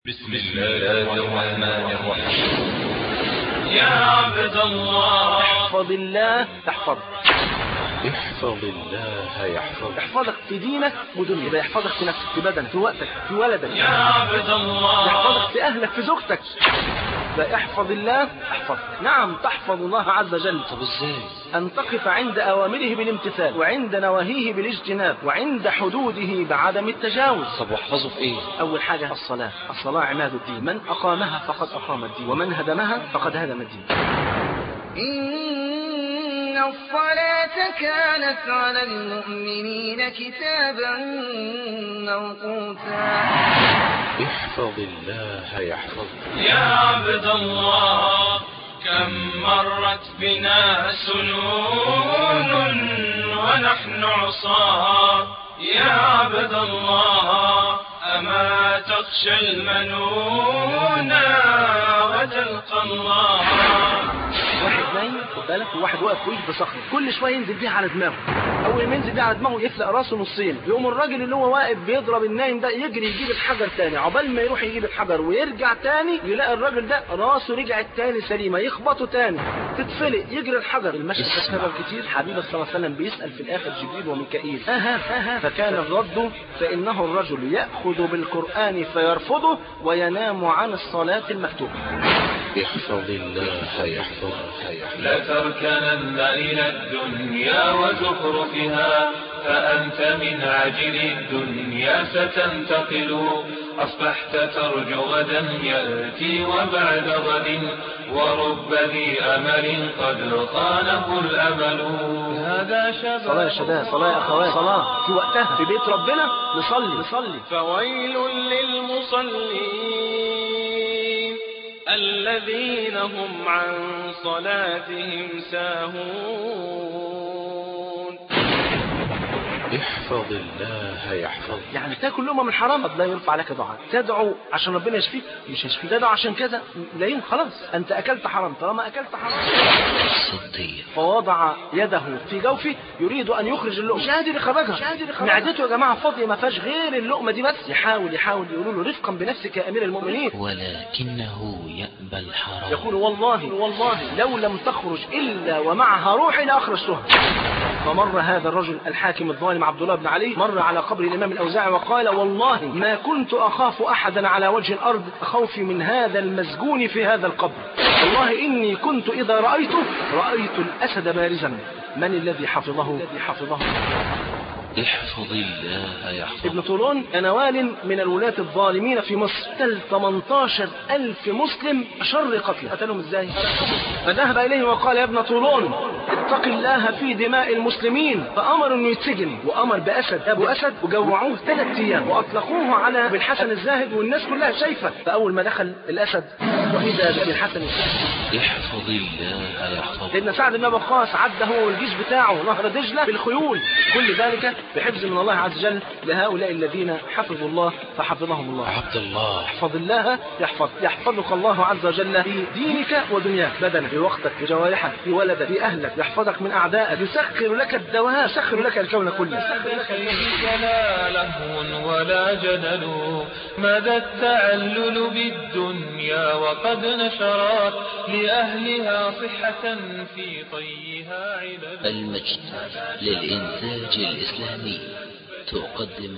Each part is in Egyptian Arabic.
بسم الله الرحمن الرحيم يا عبد الله احفظ الله تحفظ احفظ الله يحفظك يحفظك في دينك ودنيا يبقى يحفظك في نفسك في بدنك في وقتك في ولدك يا عبد الله يحفظك في اهلك في زوجتك يبقى احفظ الله احفظك نعم تحفظ الله عز وجل طب ازاي أن تقف عند أوامره بالامتثال وعند نواهيه بالاجتناب وعند حدوده بعدم التجاوز طب واحفظه في ايه أول حاجة الصلاة الصلاة عماد الدين من أقامها فقد أقام الدين ومن هدمها فقد هدم الدين إن الصلاة كانت على المؤمنين كتابا موقوتا احفظ الله يحفظك يا عبد الله كم مرت بنا سنون ونحن عصاة يا عبد الله أما تخشى المنون وتلقى الله واحد نايم خد بالك وواحد واقف فوقيه بصخر كل شويه ينزل بيها على دماغه اول ما ينزل بيها على دماغه يفلق راسه نصين يقوم الراجل اللي هو واقف بيضرب النايم ده يجري يجيب الحجر تاني عقبال ما يروح يجيب الحجر ويرجع تاني يلاقي الراجل ده راسه رجعت تاني سليمه يخبطه تاني تتفلق يجري الحجر المشهد ده اتكرر كتير حبيب صلى الله عليه وسلم بيسال في الاخر جبريل وميكائيل اها اها فكان الرد فانه الرجل ياخذ بالقران فيرفضه وينام عن الصلاه المكتوبه احفظ الله يحفظك يحفظك لتركنن إلى الدنيا وزخرفها فأنت من عجل الدنيا ستنتقل أصبحت ترجو غدا يأتي وبعد غد ورب ذي أمل قد خانه الأمل هذا شباب صلاه يا شباب صلاه يا اخوات صلاه في وقتها في بيت ربنا نصلي نصلي فويل للمصلين الذين هم عن صلاتهم ساهون احفظ الله يحفظك يعني تاكل لقمه من حرام قد لا يرفع لك دعاء تدعو عشان ربنا يشفيك مش هيشفيك تدعو عشان كذا لا يمكن خلاص انت اكلت حرام طالما اكلت حرام الصدية فوضع يده في جوفه يريد ان يخرج اللقمه مش قادر يخرجها مش قادر يخرجها معدته يا جماعه فاضيه ما فيهاش غير اللقمه دي بس يحاول يحاول يقولوا له رفقا بنفسك يا امير المؤمنين ولكنه يأبى الحرام يقول والله والله لو لم تخرج الا ومعها روحي لاخرجتها فمر هذا الرجل الحاكم الظالم عبد الله بن علي مر على قبر الامام الاوزاعي وقال والله ما كنت اخاف احدا على وجه الارض خوفي من هذا المسجون في هذا القبر والله اني كنت اذا رايته رايت الاسد بارزا من الذي حفظه الذي حفظه احفظ الله يحفظك ابن طولون نوال من الولاة الظالمين في مصر قتل 18 ألف مسلم شر قتل قتلهم ازاي فذهب إليه وقال يا ابن طولون اتق الله في دماء المسلمين فأمر انه يتسجن وأمر بأسد أبو أسد وجوعوه ثلاث أيام وأطلقوه على ابن الحسن الزاهد والناس كلها شايفة فأول ما دخل الأسد وإذا بابن الحسن الزاهد احفظ الله يحفظك سيدنا سعد بن ابي وقاص عدى هو والجيش بتاعه نهر دجله بالخيول كل ذلك بحفظ من الله عز وجل لهؤلاء الذين حفظوا الله فحفظهم الله عبد الله احفظ الله يحفظ يحفظك الله عز وجل في دينك ودنياك بدنك في وقتك في جوارحك في ولدك في اهلك يحفظك من اعدائك يسخر لك الدواب يسخر لك الكون كله ليس لا لهو ولا جدل مدى التعلل بالدنيا وقد نشرت لأهلها صحة في طيها علل المجد للإنتاج الإسلامي تقدم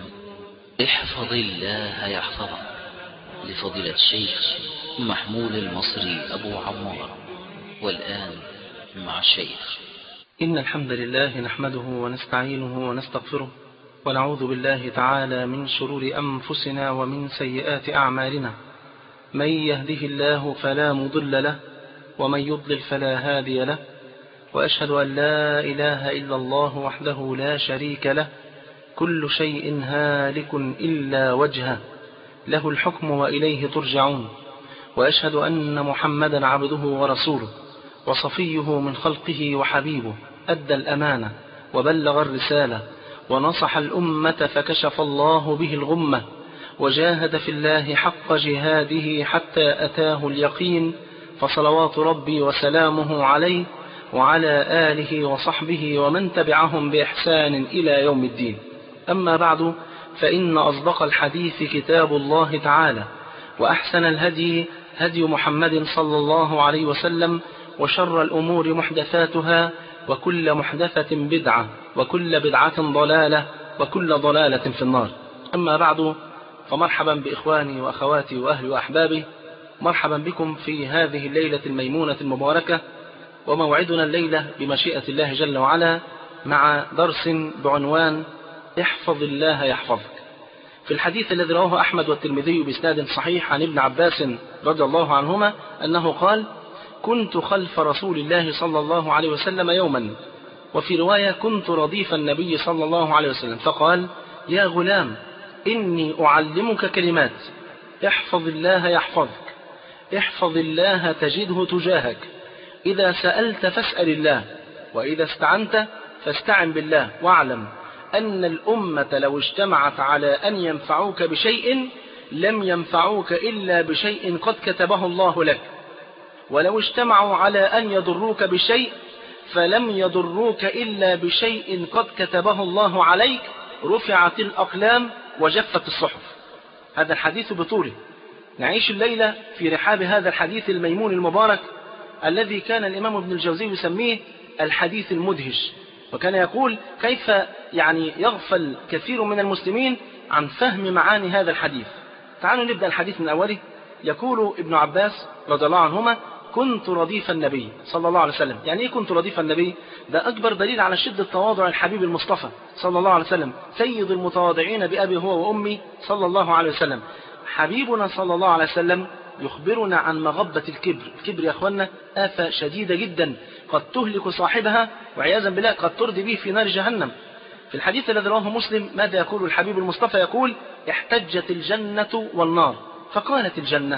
احفظ الله يحفظك لفضيلة الشيخ محمود المصري أبو عمار والآن مع الشيخ إن الحمد لله نحمده ونستعينه ونستغفره ونعوذ بالله تعالى من شرور أنفسنا ومن سيئات أعمالنا من يهده الله فلا مضل له ومن يضلل فلا هادي له وأشهد أن لا إله إلا الله وحده لا شريك له كل شيء هالك إلا وجهه له الحكم وإليه ترجعون وأشهد أن محمدا عبده ورسوله وصفيه من خلقه وحبيبه أدى الأمانة وبلغ الرسالة ونصح الأمة فكشف الله به الغمة وجاهد في الله حق جهاده حتى أتاه اليقين فصلوات ربي وسلامه عليه وعلى آله وصحبه ومن تبعهم بإحسان إلى يوم الدين أما بعد فإن أصدق الحديث كتاب الله تعالى وأحسن الهدي هدي محمد صلى الله عليه وسلم وشر الأمور محدثاتها وكل محدثة بدعة وكل بدعة ضلالة وكل ضلالة في النار أما بعد فمرحبا بإخواني وأخواتي وأهلي وأحبابي مرحبا بكم في هذه الليلة الميمونة المباركة وموعدنا الليلة بمشيئة الله جل وعلا مع درس بعنوان احفظ الله يحفظك في الحديث الذي رواه أحمد والترمذي بإسناد صحيح عن ابن عباس رضي الله عنهما أنه قال كنت خلف رسول الله صلى الله عليه وسلم يوما وفي رواية كنت رديف النبي صلى الله عليه وسلم فقال يا غلام إني أعلمك كلمات احفظ الله يحفظك احفظ الله تجده تجاهك إذا سألت فاسأل الله وإذا استعنت فاستعن بالله واعلم أن الأمة لو اجتمعت على أن ينفعوك بشيء لم ينفعوك إلا بشيء قد كتبه الله لك ولو اجتمعوا على أن يضروك بشيء فلم يضروك إلا بشيء قد كتبه الله عليك رفعت الأقلام وجفت الصحف هذا الحديث بطوله نعيش الليلة في رحاب هذا الحديث الميمون المبارك الذي كان الإمام ابن الجوزي يسميه الحديث المدهش وكان يقول كيف يعني يغفل كثير من المسلمين عن فهم معاني هذا الحديث تعالوا نبدأ الحديث من أوله يقول ابن عباس رضي الله عنهما كنت رديف النبي صلى الله عليه وسلم يعني ايه كنت رديف النبي ده أكبر دليل على شدة تواضع الحبيب المصطفى صلى الله عليه وسلم سيد المتواضعين بأبي هو وأمي صلى الله عليه وسلم حبيبنا صلى الله عليه وسلم يخبرنا عن مغبة الكبر الكبر يا أخوانا آفة شديدة جدا قد تهلك صاحبها وعياذا بالله قد ترضي به في نار جهنم في الحديث الذي رواه مسلم ماذا يقول الحبيب المصطفى يقول احتجت الجنة والنار فقالت الجنة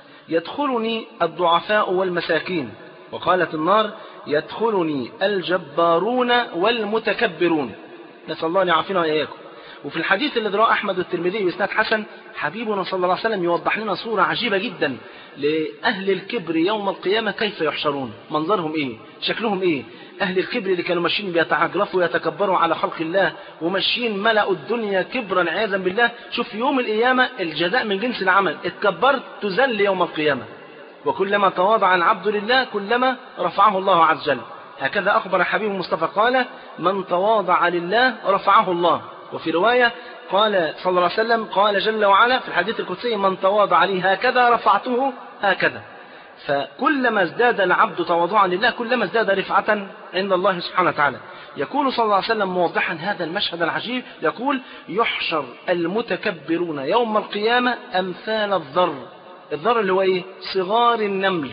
يدخلني الضعفاء والمساكين وقالت النار يدخلني الجبارون والمتكبرون نسأل الله أن يعافينا وإياكم وفي الحديث الذي رواه أحمد والترمذي بإسناد حسن حبيبنا صلى الله عليه وسلم يوضح لنا صورة عجيبة جدا لأهل الكبر يوم القيامة كيف يحشرون منظرهم إيه شكلهم إيه أهل الكبر اللي كانوا ماشيين بيتعجرفوا ويتكبروا على خلق الله وماشيين ملأوا الدنيا كبرا عياذا بالله شوف يوم القيامة الجزاء من جنس العمل اتكبرت تذل يوم القيامة وكلما تواضع العبد لله كلما رفعه الله عز وجل هكذا أخبر حبيب المصطفى قال من تواضع لله رفعه الله وفي رواية قال صلى الله عليه وسلم قال جل وعلا في الحديث القدسي من تواضع لي هكذا رفعته هكذا فكلما ازداد العبد تواضعا لله كلما ازداد رفعة عند الله سبحانه وتعالى يقول صلى الله عليه وسلم موضحا هذا المشهد العجيب يقول يحشر المتكبرون يوم القيامة أمثال الذر الذر اللي هو ايه صغار النمل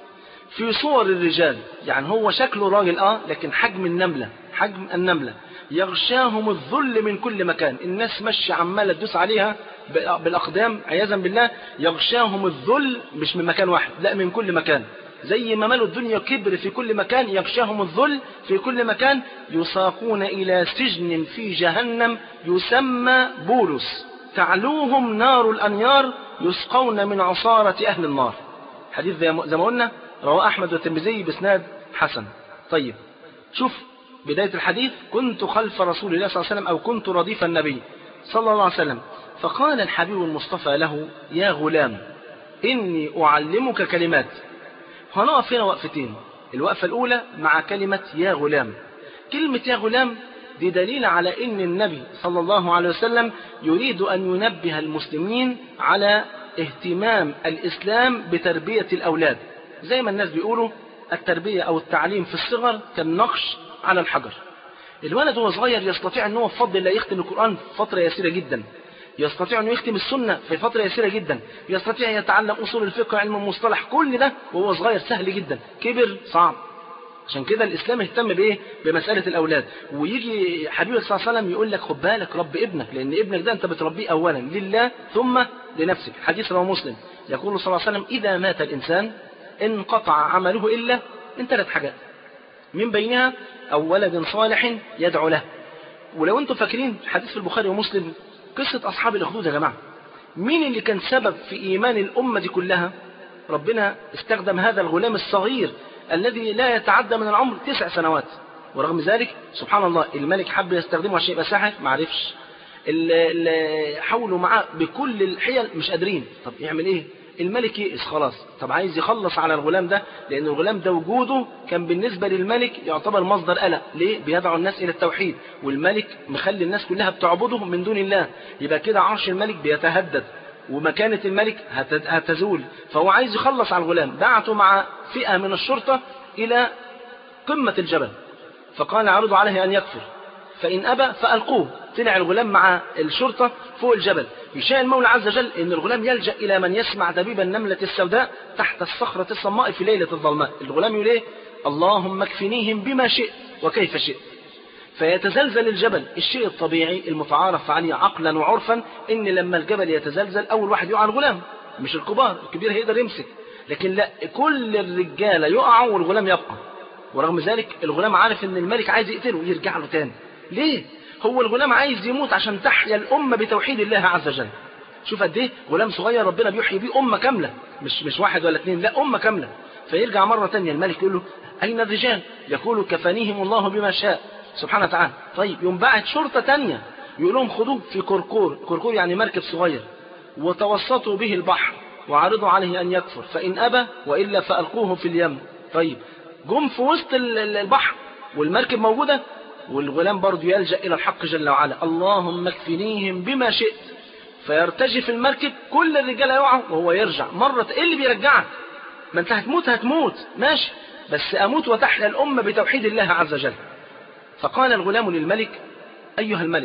في صور الرجال يعني هو شكله راجل اه لكن حجم النملة حجم النملة يغشاهم الذل من كل مكان الناس ماشية عمالة تدوس عليها بالأقدام عياذا بالله يغشاهم الذل مش من مكان واحد لا من كل مكان زي ما مالوا الدنيا كبر في كل مكان يغشاهم الذل في كل مكان يساقون إلى سجن في جهنم يسمى بولس تعلوهم نار الأنيار يسقون من عصارة أهل النار حديث زي ما قلنا رواه أحمد والترمذي بإسناد حسن طيب شوف بداية الحديث كنت خلف رسول الله صلى الله عليه وسلم أو كنت رديف النبي صلى الله عليه وسلم فقال الحبيب المصطفى له يا غلام إني أعلمك كلمات هنقف هنا وقفتين الوقفة الأولى مع كلمة يا غلام كلمة يا غلام دي دليل على أن النبي صلى الله عليه وسلم يريد أن ينبه المسلمين على اهتمام الإسلام بتربية الأولاد زي ما الناس بيقولوا التربية أو التعليم في الصغر كالنقش على الحجر الولد وهو صغير يستطيع أن هو بفضل الله يختم القرآن في فترة يسيرة جدا يستطيع أن يختم السنة في فترة يسيرة جدا يستطيع أن يتعلم أصول الفقه علم المصطلح كل ده وهو صغير سهل جدا كبر صعب عشان كده الإسلام اهتم بإيه بمسألة الأولاد ويجي حبيبي صلى الله عليه وسلم يقول لك خد بالك رب ابنك لأن ابنك ده أنت بتربيه أولا لله ثم لنفسك حديث رواه مسلم يقول صلى الله عليه وسلم إذا مات الإنسان انقطع عمله إلا من ثلاث حاجات من بينها أو ولد صالح يدعو له ولو أنتم فاكرين حديث في البخاري ومسلم قصة أصحاب الأخدود يا جماعة مين اللي كان سبب في إيمان الأمة دي كلها ربنا استخدم هذا الغلام الصغير الذي لا يتعدى من العمر تسع سنوات ورغم ذلك سبحان الله الملك حب يستخدمه عشان يبقى ساحر ما عرفش اللي اللي حاولوا معاه بكل الحيل مش قادرين طب يعمل ايه الملك يئس خلاص طب عايز يخلص على الغلام ده لان الغلام ده وجوده كان بالنسبه للملك يعتبر مصدر قلق ليه بيدعو الناس الى التوحيد والملك مخلي الناس كلها بتعبده من دون الله يبقى كده عرش الملك بيتهدد ومكانة الملك هت- هتزول فهو عايز يخلص على الغلام بعته مع فئة من الشرطة إلى قمة الجبل فقال عرضوا عليه أن يكفر فإن أبى فألقوه طلع الغلام مع الشرطة فوق الجبل يشاء المولى عز وجل أن الغلام يلجأ إلى من يسمع دبيب النملة السوداء تحت الصخرة الصماء في ليلة الظلماء الغلام يقول إيه اللهم اكفنيهم بما شئت وكيف شئت فيتزلزل الجبل الشيء الطبيعي المتعارف عليه عقلا وعرفا ان لما الجبل يتزلزل اول واحد يقع الغلام مش الكبار الكبير هيقدر يمسك لكن لا كل الرجاله يقعوا والغلام يبقى ورغم ذلك الغلام عارف ان الملك عايز يقتله ويرجع له تاني ليه هو الغلام عايز يموت عشان تحيا الامه بتوحيد الله عز وجل شوف قد ايه غلام صغير ربنا بيحيي بيه امه كامله مش مش واحد ولا اثنين لا امه كامله فيرجع مره ثانيه الملك يقول له اين الرجال يقول كفانيهم الله بما شاء سبحانه وتعالى طيب يوم بعت شرطه ثانيه يقول لهم خدوه في كركور كركور يعني مركب صغير وتوسطوا به البحر وعرضوا عليه ان يكفر فان ابى والا فالقوه في اليم طيب جم في وسط ال- ال- البحر والمركب موجوده والغلام برضه يلجا الى الحق جل وعلا اللهم اكفنيهم بما شئت فيرتجف المركب كل الرجاله يقعوا وهو يرجع مرة ايه اللي بيرجعك ما انت هتموت هتموت ماشي بس اموت وتحيا الامة بتوحيد الله عز وجل فقال الغلام للملك ايها الملك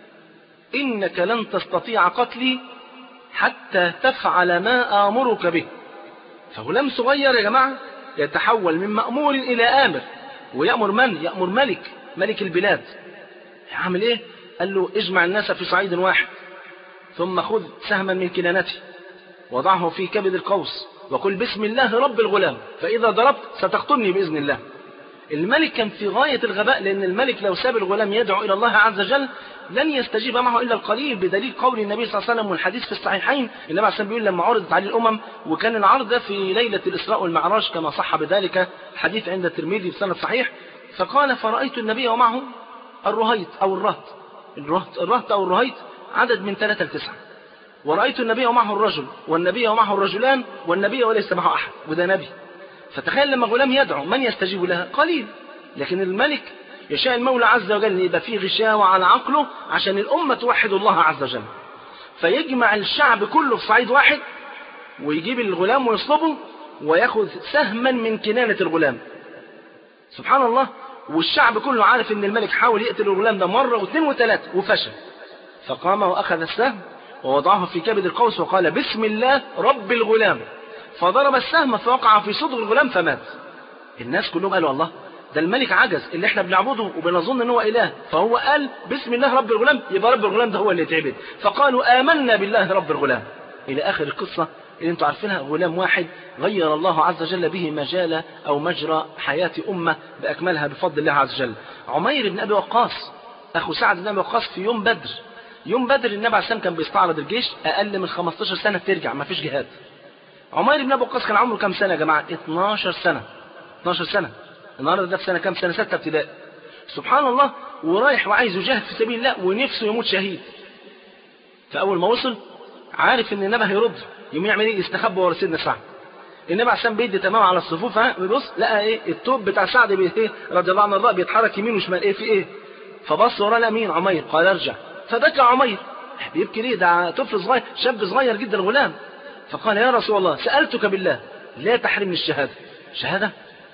انك لن تستطيع قتلي حتى تفعل ما امرك به فغلام صغير يا جماعة يتحول من مأمور إلى آمر ويأمر من؟ يأمر ملك ملك البلاد يعمل إيه؟ قال له اجمع الناس في صعيد واحد ثم خذ سهما من كنانته وضعه في كبد القوس وقل بسم الله رب الغلام فإذا ضربت ستقتلني بإذن الله الملك كان في غاية الغباء لأن الملك لو ساب الغلام يدعو إلى الله عز وجل لن يستجيب معه إلا القليل بدليل قول النبي صلى الله عليه وسلم والحديث في الصحيحين النبي عليه الصلاة والسلام بيقول لما عرضت عليه الأمم وكان العرض ده في ليلة الإسراء والمعراج كما صح بذلك الحديث عند الترمذي بسند صحيح فقال فرأيت النبي ومعه الرهيط أو الرهط الرهط, الرهط أو الرهيط عدد من ثلاثة لتسعة ورأيت النبي ومعه الرجل والنبي ومعه الرجلان والنبي وليس معه أحد وده نبي فتخيل لما غلام يدعو من يستجيب لها قليل لكن الملك يشاء المولى عز وجل ان يبقى فيه غشاوة على عقله عشان الأمة توحد الله عز وجل فيجمع الشعب كله في صعيد واحد ويجيب الغلام ويصلبه وياخذ سهما من كنانة الغلام سبحان الله والشعب كله عارف ان الملك حاول يقتل الغلام ده مرة واثنين وثلاثة وفشل فقام وأخذ السهم ووضعه في كبد القوس وقال بسم الله رب الغلام فضرب السهم فوقع في صدر الغلام فمات الناس كلهم قالوا الله ده الملك عجز اللي احنا بنعبده وبنظن ان هو اله فهو قال بسم الله رب الغلام يبقى رب الغلام ده هو اللي يتعبد فقالوا امنا بالله رب الغلام الى اخر القصه اللي انتوا عارفينها غلام واحد غير الله عز وجل به مجال او مجرى حياه امه باكملها بفضل الله عز وجل عمير بن ابي وقاص اخو سعد بن ابي وقاص في يوم بدر يوم بدر النبي عليه السلام كان بيستعرض الجيش اقل من 15 سنه ترجع ما فيش جهاد عمير بن ابي وقاص كان عمره كام سنه يا جماعه 12 سنه 12 سنه النهارده ده في سنه كام سنه سته ابتدائي سبحان الله ورايح وعايز يجاهد في سبيل الله ونفسه يموت شهيد فاول ما وصل عارف ان النبي هيرد يوم يعمل ايه يستخبى ورا سيدنا سعد النبي عليه السلام بيدي تمام على الصفوف ها بيبص لقى ايه التوب بتاع سعد بي ايه رضي الله عنه الله بيتحرك يمين وشمال ايه في ايه فبص وراه لقى مين عمير قال ارجع فبكى عمير بيبكي ليه ده طفل صغير شاب صغير جدا غلام فقال يا رسول الله سألتك بالله لا تحرمني الشهادة شهادة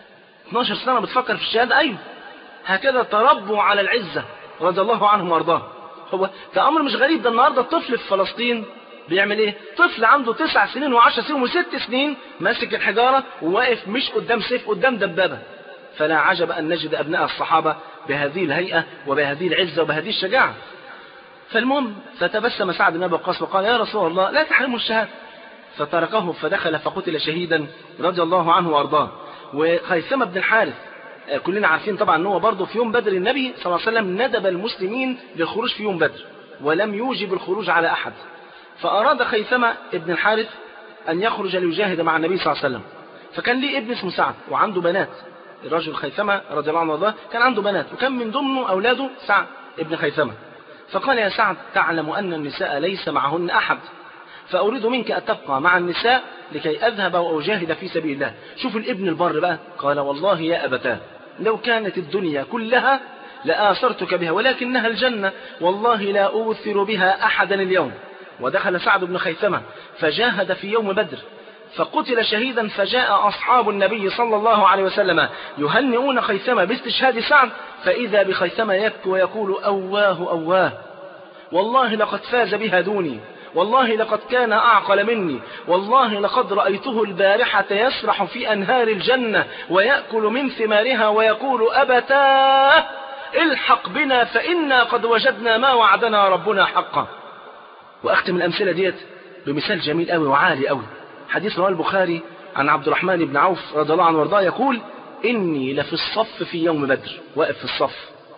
12 سنة بتفكر في الشهادة أيوه هكذا تربوا على العزة رضي الله عنهم وارضاهم هو ده أمر مش غريب ده النهاردة الطفل في فلسطين بيعمل ايه طفل عنده تسع سنين وعشر سنين وست سنين ماسك الحجارة وواقف مش قدام سيف قدام دبابة فلا عجب أن نجد أبناء الصحابة بهذه الهيئة وبهذه العزة وبهذه الشجاعة فالمهم فتبسم سعد بن ابي وقاص وقال يا رسول الله لا تحرموا الشهاده فتركه فدخل فقتل شهيدا رضي الله عنه وارضاه وخيثمة بن الحارث كلنا عارفين طبعا ان هو برضه في يوم بدر النبي صلى الله عليه وسلم ندب المسلمين للخروج في يوم بدر ولم يوجب الخروج على احد فاراد خيثمة بن الحارث ان يخرج ليجاهد مع النبي صلى الله عليه وسلم فكان ليه ابن اسمه سعد وعنده بنات الرجل خيثمة رضي الله عنه وارضاه كان عنده بنات وكان من ضمنه اولاده سعد ابن خيثمة فقال يا سعد تعلم أن النساء ليس معهن أحد فأريد منك أن تبقى مع النساء لكي أذهب وأجاهد في سبيل الله شوف الابن البر بقى قال والله يا أبتاه لو كانت الدنيا كلها لآثرتك بها ولكنها الجنة والله لا أوثر بها أحدا اليوم ودخل سعد بن خيثمة فجاهد في يوم بدر فقتل شهيدا فجاء أصحاب النبي صلى الله عليه وسلم يهنئون خيثمة باستشهاد سعد فإذا بخيثمة يبكي ويقول أواه أواه والله لقد فاز بها دوني والله لقد كان أعقل مني والله لقد رأيته البارحة يسرح في أنهار الجنة ويأكل من ثمارها ويقول أبتاه الحق بنا فإنا قد وجدنا ما وعدنا ربنا حقا وأختم الأمثلة ديت بمثال جميل قوي وعالي قوي حديث رواه البخاري عن عبد الرحمن بن عوف رضي الله عنه وارضاه يقول إني لفي الصف في يوم بدر واقف في الصف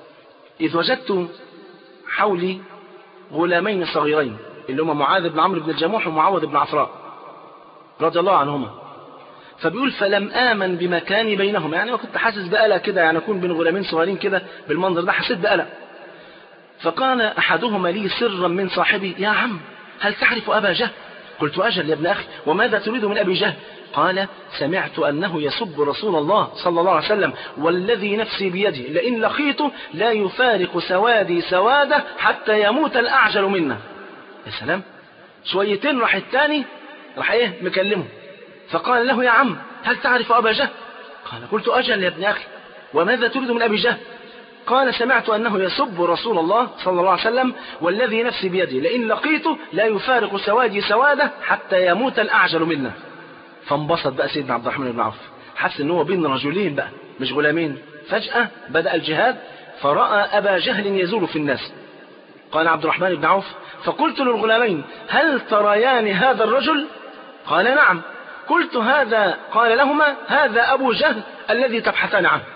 إذ وجدت حولي غلامين صغيرين اللي هما معاذ بن عمرو بن الجموح ومعوذ بن عفراء رضي الله عنهما فبيقول فلم آمن بمكاني بينهم يعني ما كنت حاسس بقلق كده يعني أكون بين غلامين صغيرين كده بالمنظر ده حسيت بقلق فقال أحدهما لي سرا من صاحبي يا عم هل تعرف أبا جهل قلت أجل يا ابن أخي وماذا تريد من أبي جهل قال سمعت أنه يسب رسول الله صلى الله عليه وسلم والذي نفسي بيده لئن لقيته لا يفارق سوادي سواده حتى يموت الأعجل منا يا سلام شويتين راح الثاني راح ايه مكلمه فقال له يا عم هل تعرف أبا جهل قال قلت أجل يا ابن أخي وماذا تريد من أبي جهل قال سمعت أنه يسب رسول الله صلى الله عليه وسلم والذي نفسي بيده لئن لقيته لا يفارق سوادي سواده حتى يموت الأعجل منا فانبسط بقى سيدنا عبد الرحمن بن عوف حس ان هو بين رجلين بقى مش غلامين فجأة بدأ الجهاد فرأى أبا جهل يزول في الناس قال عبد الرحمن بن عوف فقلت للغلامين هل تريان هذا الرجل قال نعم قلت هذا قال لهما هذا أبو جهل الذي تبحثان عنه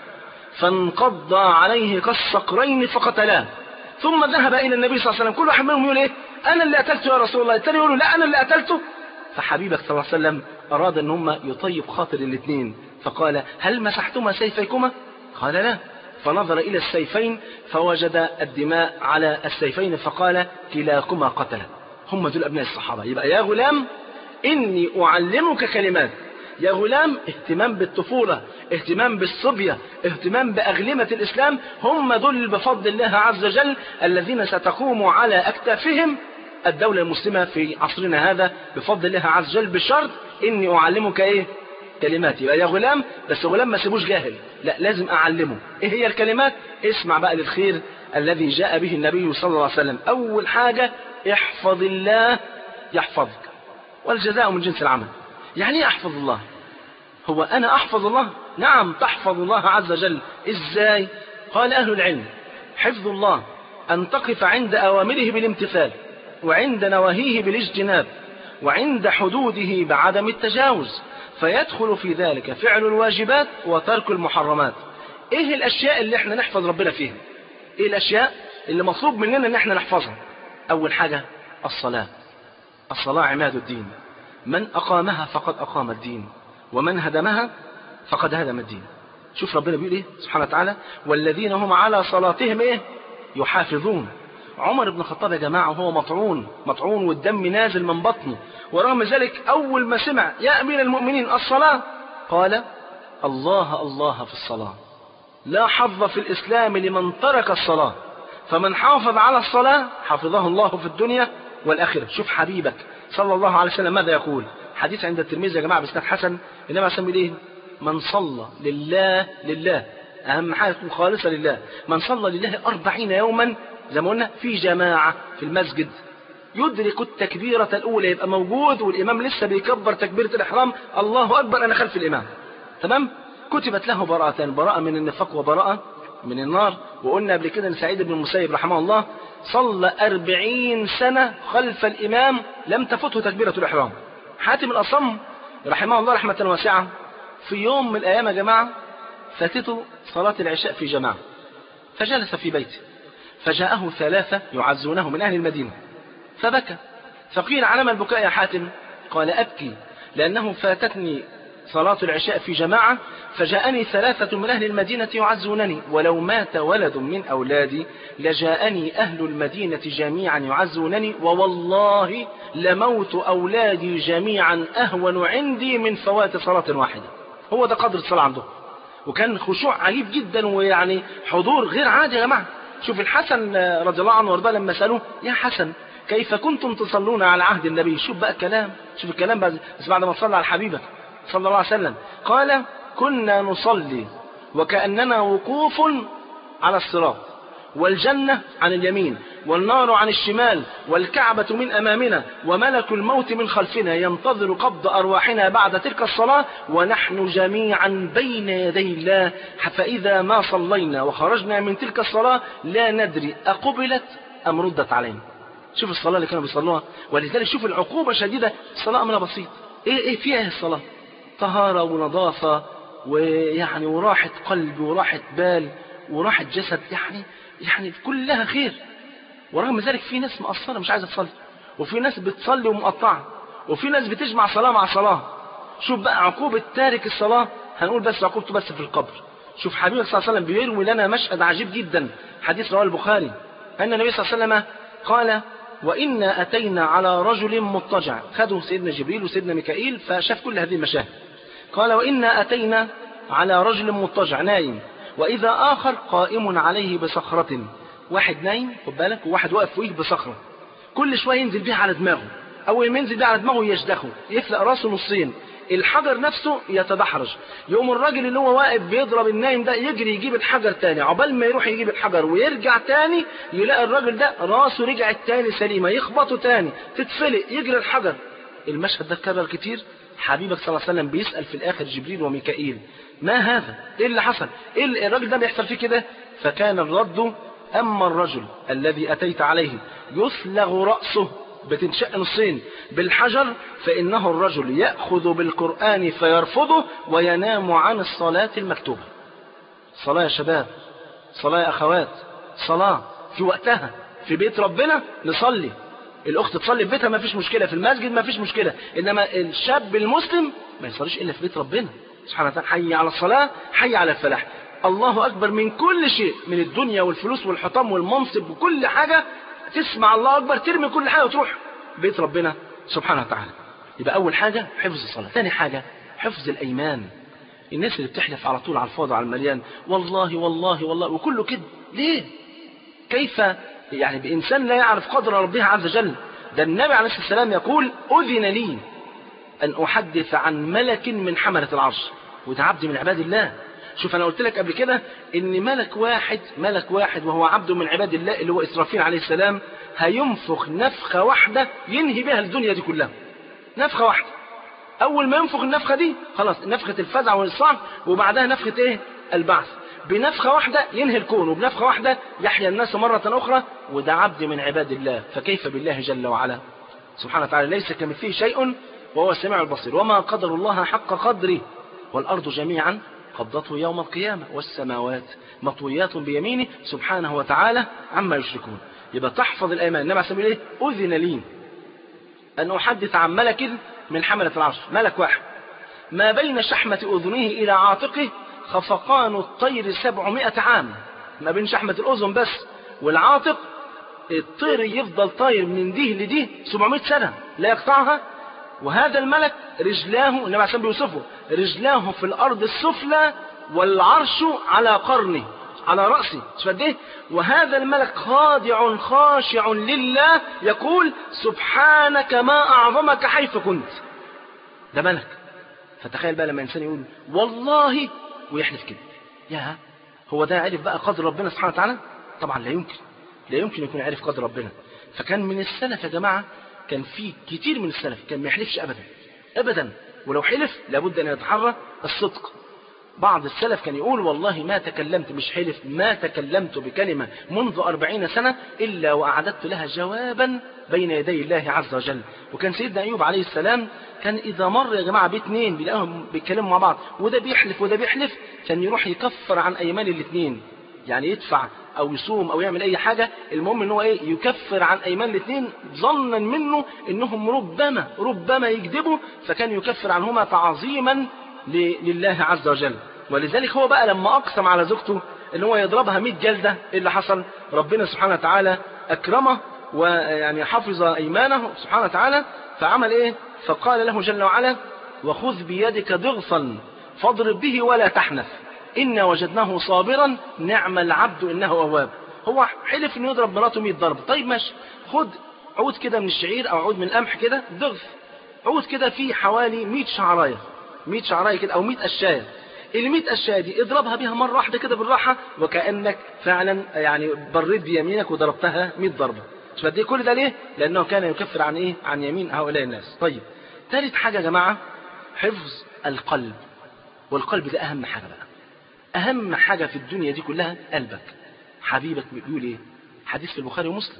فانقض عليه كالصقرين فقتلاه ثم ذهب إلى النبي صلى الله عليه وسلم كل واحد منهم يقول إيه أنا اللي قتلته يا رسول الله الثاني يقول لا أنا اللي قتلته فحبيبك صلى الله عليه وسلم أراد أن هم يطيب خاطر الاثنين فقال هل مسحتما سيفيكما قال لا فنظر إلى السيفين فوجد الدماء على السيفين فقال كلاكما قتل هم دول أبناء الصحابة يبقى يا غلام إني أعلمك كلمات يا غلام اهتمام بالطفولة اهتمام بالصبية اهتمام بأغلمة الإسلام هم دول بفضل الله عز وجل الذين ستقوم على أكتافهم الدولة المسلمة في عصرنا هذا بفضل الله عز وجل بشرط إني أعلمك إيه كلمات يبقى يا غلام بس غلام ما سيبوش جاهل لا لازم أعلمه إيه هي الكلمات اسمع بقى للخير الذي جاء به النبي صلى الله عليه وسلم أول حاجة احفظ الله يحفظك والجزاء من جنس العمل يعني ايه احفظ الله هو انا احفظ الله نعم تحفظ الله عز وجل ازاي قال اهل العلم حفظ الله ان تقف عند اوامره بالامتثال وعند نواهيه بالاجتناب وعند حدوده بعدم التجاوز فيدخل في ذلك فعل الواجبات وترك المحرمات ايه الاشياء اللي احنا نحفظ ربنا فيها ايه الاشياء اللي مطلوب مننا ان احنا نحفظها اول حاجة الصلاة الصلاة عماد الدين من أقامها فقد أقام الدين ومن هدمها فقد هدم الدين شوف ربنا بيقول إيه سبحانه وتعالى والذين هم على صلاتهم إيه يحافظون عمر بن الخطاب يا جماعة وهو مطعون مطعون والدم نازل من بطنه ورغم ذلك أول ما سمع يا أمير المؤمنين الصلاة قال الله الله في الصلاة لا حظ في الإسلام لمن ترك الصلاة فمن حافظ على الصلاة حفظه الله في الدنيا والآخرة شوف حبيبك صلى الله عليه وسلم ماذا يقول حديث عند الترمذي يا جماعة بسناد حسن إنما سمي إيه من صلى لله لله أهم حاجة تكون خالصة لله من صلى لله أربعين يوما زي ما قلنا في جماعة في المسجد يدرك التكبيرة الأولى يبقى موجود والإمام لسه بيكبر تكبيرة الإحرام الله أكبر أنا خلف الإمام تمام كتبت له براءتان براءة من النفاق وبراءة من النار وقلنا قبل كده ان سعيد بن المسيب رحمه الله صلى أربعين سنة خلف الإمام لم تفته تكبيرة الإحرام حاتم الأصم رحمه الله رحمة واسعة في يوم من الأيام يا جماعة فاتته صلاة العشاء في جماعة فجلس في بيته فجاءه ثلاثة يعزونه من أهل المدينة فبكى فقيل علم البكاء يا حاتم قال أبكي لأنه فاتتني صلاة العشاء في جماعة فجاءني ثلاثة من أهل المدينة يعزونني ولو مات ولد من أولادي لجاءني أهل المدينة جميعا يعزونني ووالله لموت أولادي جميعا أهون عندي من فوات صلاة واحدة هو ده قدر الصلاة عنده وكان خشوع عجيب جدا ويعني حضور غير عادي يا جماعة شوف الحسن رضي الله عنه وارضاه لما سألوه يا حسن كيف كنتم تصلون على عهد النبي شوف بقى الكلام شوف الكلام بس بعد ما صلى على حبيبك صلى الله عليه وسلم قال كنا نصلي وكأننا وقوف على الصراط والجنة عن اليمين والنار عن الشمال والكعبة من أمامنا وملك الموت من خلفنا ينتظر قبض أرواحنا بعد تلك الصلاة ونحن جميعا بين يدي الله فإذا ما صلينا وخرجنا من تلك الصلاة لا ندري أقبلت أم ردت علينا شوف الصلاة اللي كانوا بيصلوها ولذلك شوف العقوبة شديدة الصلاة أمرها بسيط إيه إيه فيها إيه الصلاة طهارة ونظافة ويعني وراحة قلب وراحة بال وراحة جسد يعني يعني كلها خير ورغم ذلك في ناس مقصرة مش عايزة تصلي وفي ناس بتصلي ومقطعة وفي ناس بتجمع صلاة مع صلاة شوف بقى عقوبة تارك الصلاة هنقول بس عقوبته بس في القبر شوف حبيبك صلى الله عليه وسلم بيروي لنا مشهد عجيب جدا حديث رواه البخاري أن النبي صلى الله عليه وسلم قال وإنا أتينا على رجل مضطجع خدوا سيدنا جبريل وسيدنا ميكائيل فشاف كل هذه المشاهد قال وإنا أتينا على رجل مضطجع نايم وإذا آخر قائم عليه بصخرة واحد نايم خد بالك وواحد واقف فوقيه بصخرة كل شوية ينزل بيها على دماغه أول ما ينزل بيها على دماغه يشدخه يفلق راسه نصين الحجر نفسه يتدحرج يقوم الراجل اللي هو واقف بيضرب النايم ده يجري يجيب الحجر تاني عقبال ما يروح يجيب الحجر ويرجع تاني يلاقي الراجل ده راسه رجعت تاني سليمة يخبطه تاني تتفلق يجري الحجر المشهد ده اتكرر كتير حبيبك صلى الله عليه وسلم بيسأل في الآخر جبريل وميكائيل ما هذا ايه اللي حصل ايه الراجل ده بيحصل فيه كده فكان الرد أما الرجل الذي أتيت عليه يسلغ رأسه بتنشق نصين بالحجر فإنه الرجل يأخذ بالقرآن فيرفضه وينام عن الصلاة المكتوبة صلاة يا شباب صلاة يا أخوات صلاة في وقتها في بيت ربنا نصلي الأخت تصلي في بيتها ما فيش مشكلة في المسجد ما فيش مشكلة إنما الشاب المسلم ما يصليش إلا في بيت ربنا سبحانه وتعالى حي على الصلاة حي على الفلاح الله أكبر من كل شيء من الدنيا والفلوس والحطام والمنصب وكل حاجة تسمع الله أكبر ترمي كل حاجة وتروح بيت ربنا سبحانه وتعالى يبقى أول حاجة حفظ الصلاة ثاني حاجة حفظ الأيمان الناس اللي بتحلف على طول على الفاضي وعلى المليان والله والله والله وكله كده ليه كيف يعني بإنسان لا يعرف قدر ربها عز وجل ده النبي عليه الصلاة والسلام يقول أذن لي أن أحدث عن ملك من حملة العرش وده عبد من عباد الله شوف أنا قلت لك قبل كده إن ملك واحد ملك واحد وهو عبد من عباد الله اللي هو إسرافيل عليه السلام هينفخ نفخة واحدة ينهي بها الدنيا دي كلها نفخة واحدة أول ما ينفخ النفخة دي خلاص نفخة الفزع والصعق وبعدها نفخة إيه البعث بنفخة واحدة ينهي الكون وبنفخة واحدة يحيا الناس مرة أخرى وده عبد من عباد الله فكيف بالله جل وعلا سبحانه وتعالى ليس كمثله شيء وهو السميع البصير وما قدر الله حق قدره والأرض جميعا قبضته يوم القيامة والسماوات مطويات بيمينه سبحانه وتعالى عما يشركون يبقى تحفظ الأيمان النبي عليه الصلاة والسلام أذن لي أن أحدث عن ملك من حملة العرش ملك واحد ما بين شحمة أذنه إلى عاتقه خفقان الطير سبعمائة عام ما بين شحمة الأذن بس والعاتق الطير يفضل طاير من ديه لديه 700 سنة لا يقطعها وهذا الملك رجلاه النبي عليه الصلاة بيوصفه رجلاه في الأرض السفلى والعرش على قرنه على رأسه شوف قد ايه وهذا الملك خاضع خاشع لله يقول سبحانك ما أعظمك حيث كنت ده ملك فتخيل بقى لما إنسان يقول والله ويحلف كده يا هو ده عرف بقى قدر ربنا سبحانه وتعالى طبعا لا يمكن لا يمكن يكون عارف قدر ربنا فكان من السلف يا جماعة كان في كتير من السلف كان ما يحلفش أبدا أبدا ولو حلف لابد أن يتحرى الصدق بعض السلف كان يقول والله ما تكلمت مش حلف ما تكلمت بكلمة منذ أربعين سنة إلا وأعددت لها جوابا بين يدي الله عز وجل وكان سيدنا أيوب عليه السلام كان إذا مر يا جماعة باثنين بيلاقيهم بيتكلموا مع بعض وده بيحلف وده بيحلف كان يروح يكفر عن أيمان الاثنين يعني يدفع أو يصوم أو يعمل أي حاجة المهم إن هو إيه يكفر عن أيمان الاثنين ظنا منه إنهم ربما ربما يكذبوا فكان يكفر عنهما تعظيما ل- لله عز وجل ولذلك هو بقى لما أقسم على زوجته ان هو يضربها 100 جلدة إيه اللي حصل ربنا سبحانه وتعالى أكرمه ويعني حفظ أيمانه سبحانه وتعالى فعمل إيه فقال له جل وعلا وخذ بيدك ضغصا فاضرب به ولا تحنث إنا وجدناه صابرا نعم العبد إنه أواب هو حلف إنه يضرب مراته 100 ضرب طيب ماشي خد عود كده من الشعير أو عود من القمح كده ضغط عود كده فيه حوالي 100 شعراية 100 شعراية كده أو 100 قشاية ال 100 قشاية دي اضربها بيها مرة واحدة كده بالراحة وكأنك فعلا يعني بريت بيمينك وضربتها 100 ضربة مش بدي كل ده ليه؟ لأنه كان يكفر عن إيه؟ عن يمين هؤلاء الناس طيب ثالث حاجة يا جماعة حفظ القلب والقلب ده أهم حاجة بقى أهم حاجة في الدنيا دي كلها قلبك حبيبك بيقول إيه حديث في البخاري ومسلم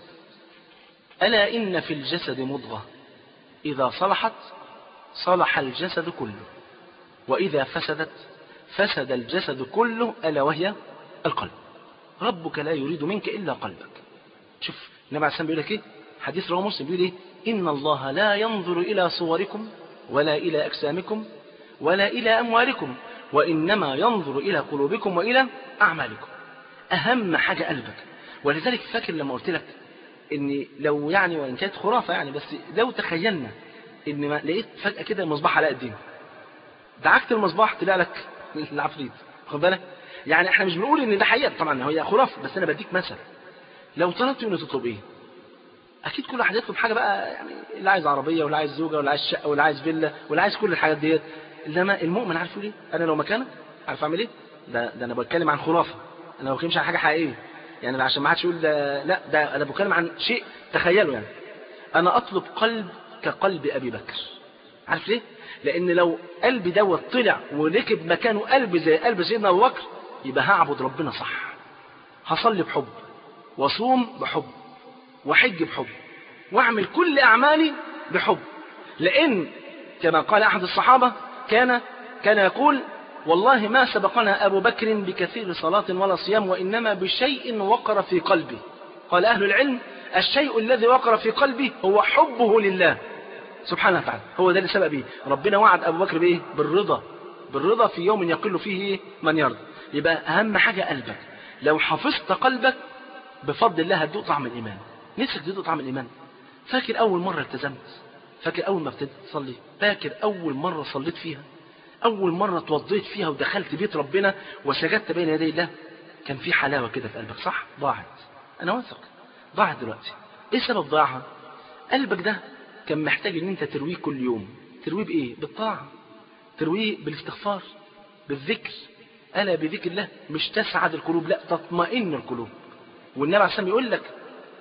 ألا إن في الجسد مضغة إذا صلحت صلح الجسد كله وإذا فسدت فسد الجسد كله ألا وهي القلب ربك لا يريد منك إلا قلبك شوف النبي عليه السلام بيقول لك إيه حديث رواه مسلم بيقول إيه إن الله لا ينظر إلى صوركم ولا إلى أجسامكم ولا إلى أموالكم وإنما ينظر إلى قلوبكم وإلى أعمالكم أهم حاجة قلبك ولذلك فاكر لما قلت لك إن لو يعني وإن كانت خرافة يعني بس لو تخيلنا إن ما لقيت فجأة كده المصباح علاء الدين دعكت المصباح طلع لك العفريت خد بالك يعني احنا مش بنقول ان ده حقيقه طبعا هي خرافه بس انا بديك مثل لو طلبت منه تطلب ايه اكيد كل واحد يطلب حاجه بقى يعني اللي عايز عربيه واللي عايز زوجه واللي عايز شقه واللي عايز فيلا واللي عايز كل الحاجات ديت انما المؤمن عارف يقول ايه انا لو مكانك عارف اعمل ايه ده ده انا بتكلم عن خرافه انا ما بتكلمش عن حاجه حقيقيه يعني عشان ما حدش يقول ده لا ده انا بتكلم عن شيء تخيله يعني انا اطلب قلب كقلب ابي بكر عارف ليه لان لو قلبي دوت طلع وركب مكانه قلب زي قلب سيدنا ابو بكر يبقى هعبد ربنا صح هصلي بحب واصوم بحب واحج بحب واعمل كل اعمالي بحب لان كما قال احد الصحابه كان كان يقول والله ما سبقنا ابو بكر بكثير صلاه ولا صيام وانما بشيء وقر في قلبي قال اهل العلم الشيء الذي وقر في قلبي هو حبه لله سبحانه وتعالى هو ده اللي سبق بيه ربنا وعد ابو بكر بايه بالرضا بالرضا في يوم يقل فيه من يرضى يبقى اهم حاجه قلبك لو حفظت قلبك بفضل الله هتدوق طعم الايمان نفسك تدوق طعم الايمان فاكر اول مره التزمت فاكر اول ما ابتديت تصلي فاكر اول مره صليت فيها اول مره اتوضيت فيها ودخلت بيت ربنا وسجدت بين يدي الله كان في حلاوه كده في قلبك صح ضاعت انا واثق ضاعت دلوقتي ايه سبب ضياعها قلبك ده كان محتاج ان انت ترويه كل يوم ترويه بايه بالطاعه ترويه بالاستغفار بالذكر الا بذكر الله مش تسعد القلوب لا تطمئن القلوب والنبي عليه الصلاه يقول لك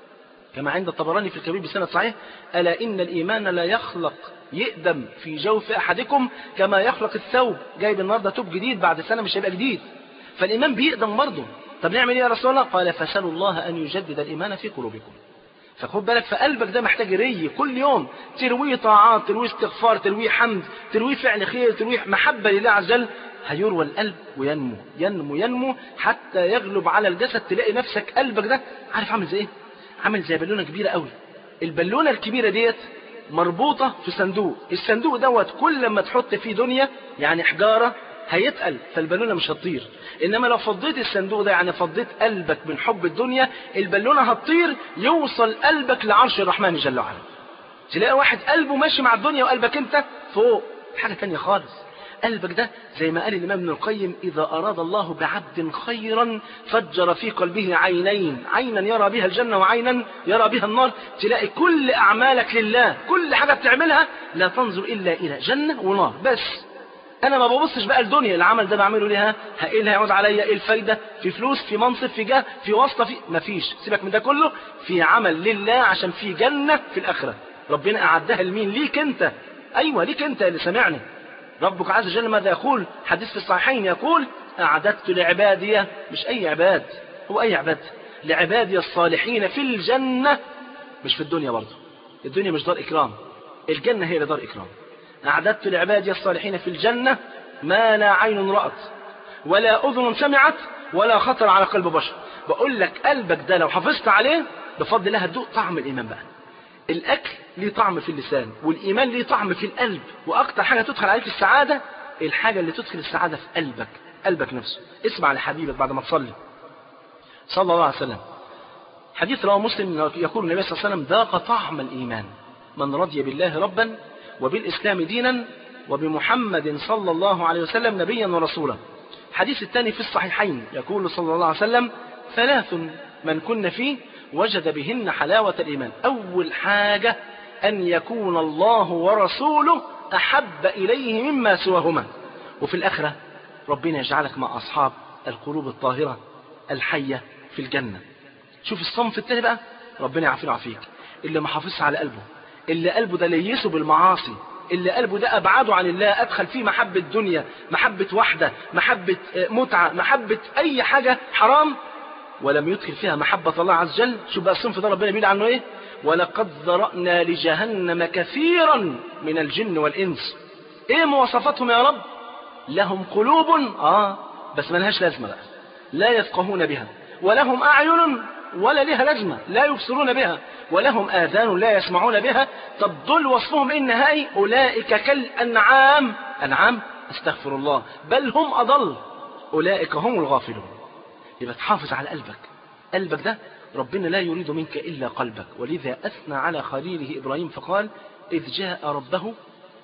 كما عند الطبراني في الكبير بسند صحيح الا ان الايمان لا يخلق يقدم في جوف احدكم كما يخلق الثوب جايب النهارده توب جديد بعد سنه مش هيبقى جديد فالايمان بيقدم برضه طب نعمل ايه يا رسول الله قال فسالوا الله ان يجدد الايمان في قلوبكم فخد بالك فقلبك ده محتاج ري كل يوم ترويه طاعات ترويه استغفار ترويه حمد ترويه فعل خير ترويه محبة لله عز وجل هيروى القلب وينمو ينمو ينمو حتى يغلب على الجسد تلاقي نفسك قلبك ده عارف عامل زي ايه عامل زي بالونة كبيرة قوي البالونة الكبيرة ديت مربوطة في صندوق الصندوق دوت كل لما تحط فيه دنيا يعني حجارة هيتقل فالبالونة مش هتطير إنما لو فضيت الصندوق ده يعني فضيت قلبك من حب الدنيا البالونة هتطير يوصل قلبك لعرش الرحمن جل وعلا تلاقي واحد قلبه ماشي مع الدنيا وقلبك انت فوق حاجة تانية خالص قلبك ده زي ما قال الإمام ابن القيم إذا أراد الله بعبد خيرا فجر في قلبه عينين عينا يرى بها الجنة وعينا يرى بها النار تلاقي كل أعمالك لله كل حاجة بتعملها لا تنظر إلا إلى جنة ونار بس انا ما ببصش بقى الدنيا العمل ده بعمله ليها ايه اللي هيعود عليا ايه الفايده في فلوس في منصب في جاه في واسطه في مفيش سيبك من ده كله في عمل لله عشان في جنه في الاخره ربنا اعدها لمين ليك انت ايوه ليك انت اللي سامعني ربك عز وجل ماذا يقول حديث في الصحيحين يقول اعددت لعبادي مش اي عباد هو اي عباد لعبادي الصالحين في الجنه مش في الدنيا برضه الدنيا مش دار اكرام الجنه هي اللي دار اكرام أعددت لعبادي الصالحين في الجنة ما لا عين رأت ولا أذن سمعت ولا خطر على قلب بشر بقول لك قلبك ده لو حافظت عليه بفضل الله هتدوق طعم الإيمان بقى الأكل ليه طعم في اللسان والإيمان ليه طعم في القلب وأكتر حاجة تدخل عليك السعادة الحاجة اللي تدخل السعادة في قلبك قلبك نفسه اسمع لحبيبك بعد ما تصلي صلى الله عليه وسلم حديث رواه مسلم يقول النبي صلى الله عليه وسلم ذاق طعم الإيمان من رضي بالله ربا وبالإسلام دينا وبمحمد صلى الله عليه وسلم نبيا ورسولا حديث الثاني في الصحيحين يقول صلى الله عليه وسلم ثلاث من كن فيه وجد بهن حلاوة الإيمان أول حاجة أن يكون الله ورسوله أحب إليه مما سواهما وفي الآخرة ربنا يجعلك مع أصحاب القلوب الطاهرة الحية في الجنة شوف الصنف التاني بقى ربنا يعافينا ويعافيك اللي ما حافظش على قلبه اللي قلبه ده ليسه بالمعاصي اللي قلبه ده أبعده عن الله أدخل فيه محبة دنيا محبة وحدة محبة متعة محبة أي حاجة حرام ولم يدخل فيها محبة الله عز وجل شوف بقى الصنف ده ربنا بيقول عنه إيه ولقد ذرأنا لجهنم كثيرا من الجن والإنس إيه مواصفاتهم يا رب لهم قلوب آه بس ملهاش لازمة بقى لا يفقهون بها ولهم أعين ولا لها لازمة لا يبصرون بها ولهم آذان لا يسمعون بها طب دول وصفهم إن هاي أولئك كالأنعام أنعام استغفر الله بل هم أضل أولئك هم الغافلون يبقى تحافظ على قلبك قلبك ده ربنا لا يريد منك إلا قلبك ولذا أثنى على خليله إبراهيم فقال إذ جاء ربه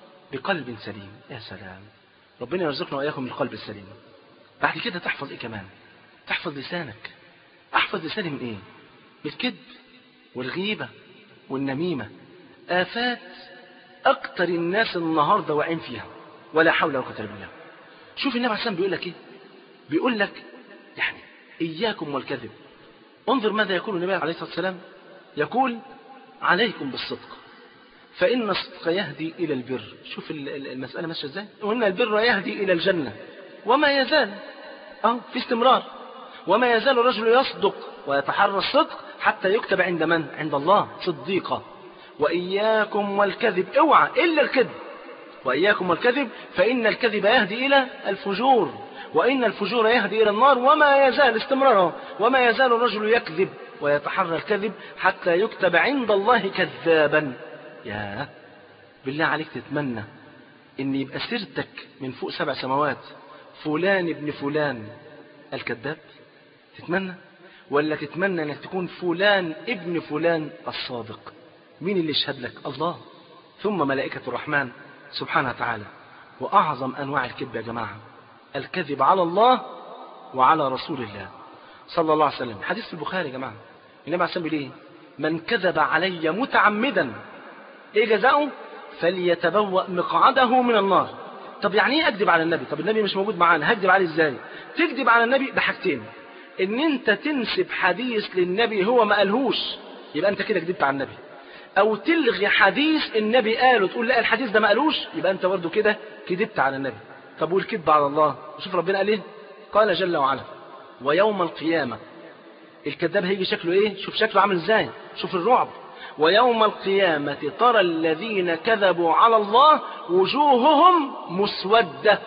بقلب سليم يا سلام ربنا يرزقنا وإياكم القلب السليم بعد كده تحفظ إيه كمان تحفظ لسانك أحفظ لساني من إيه من الكذب والغيبة والنميمة آفات أكتر الناس النهاردة واقعين فيها ولا حول ولا قوة إلا بالله شوف النبي عليه السلام بيقول لك إيه بيقول لك يعني إياكم والكذب انظر ماذا يقول النبي عليه الصلاة والسلام يقول عليكم بالصدق فإن الصدق يهدي إلى البر شوف المسألة ماشية إزاي وإن البر يهدي إلى الجنة وما يزال أه في استمرار وما يزال الرجل يصدق ويتحرى الصدق حتى يكتب عند من عند الله صديقا وإياكم والكذب اوعى إلا الكذب وإياكم والكذب فإن الكذب يهدي إلى الفجور وإن الفجور يهدي إلى النار وما يزال استمراره وما يزال الرجل يكذب ويتحرى الكذب حتى يكتب عند الله كذابا يا بالله عليك تتمنى ان يبقى سيرتك من فوق سبع سماوات فلان ابن فلان الكذاب تتمنى ولا تتمنى انك تكون فلان ابن فلان الصادق مين اللي يشهد لك الله ثم ملائكة الرحمن سبحانه وتعالى وأعظم أنواع الكذب يا جماعة الكذب على الله وعلى رسول الله صلى الله عليه وسلم حديث في البخاري يا جماعة النبي عليه الصلاة والسلام من كذب علي متعمدا ايه جزاؤه فليتبوأ مقعده من النار طب يعني ايه اكذب على النبي طب النبي مش موجود معانا هكذب عليه ازاي تكذب على النبي بحاجتين ان انت تنسب حديث للنبي هو ما قالهوش يبقى انت كده كذبت على النبي او تلغي حديث النبي قاله تقول لا الحديث ده ما قالوش يبقى انت برضه كده كذبت على النبي طب والكذب على الله شوف ربنا قال ايه قال جل وعلا ويوم القيامة الكذاب هيجي شكله ايه شوف شكله عامل ازاي شوف الرعب ويوم القيامة ترى الذين كذبوا على الله وجوههم مسودة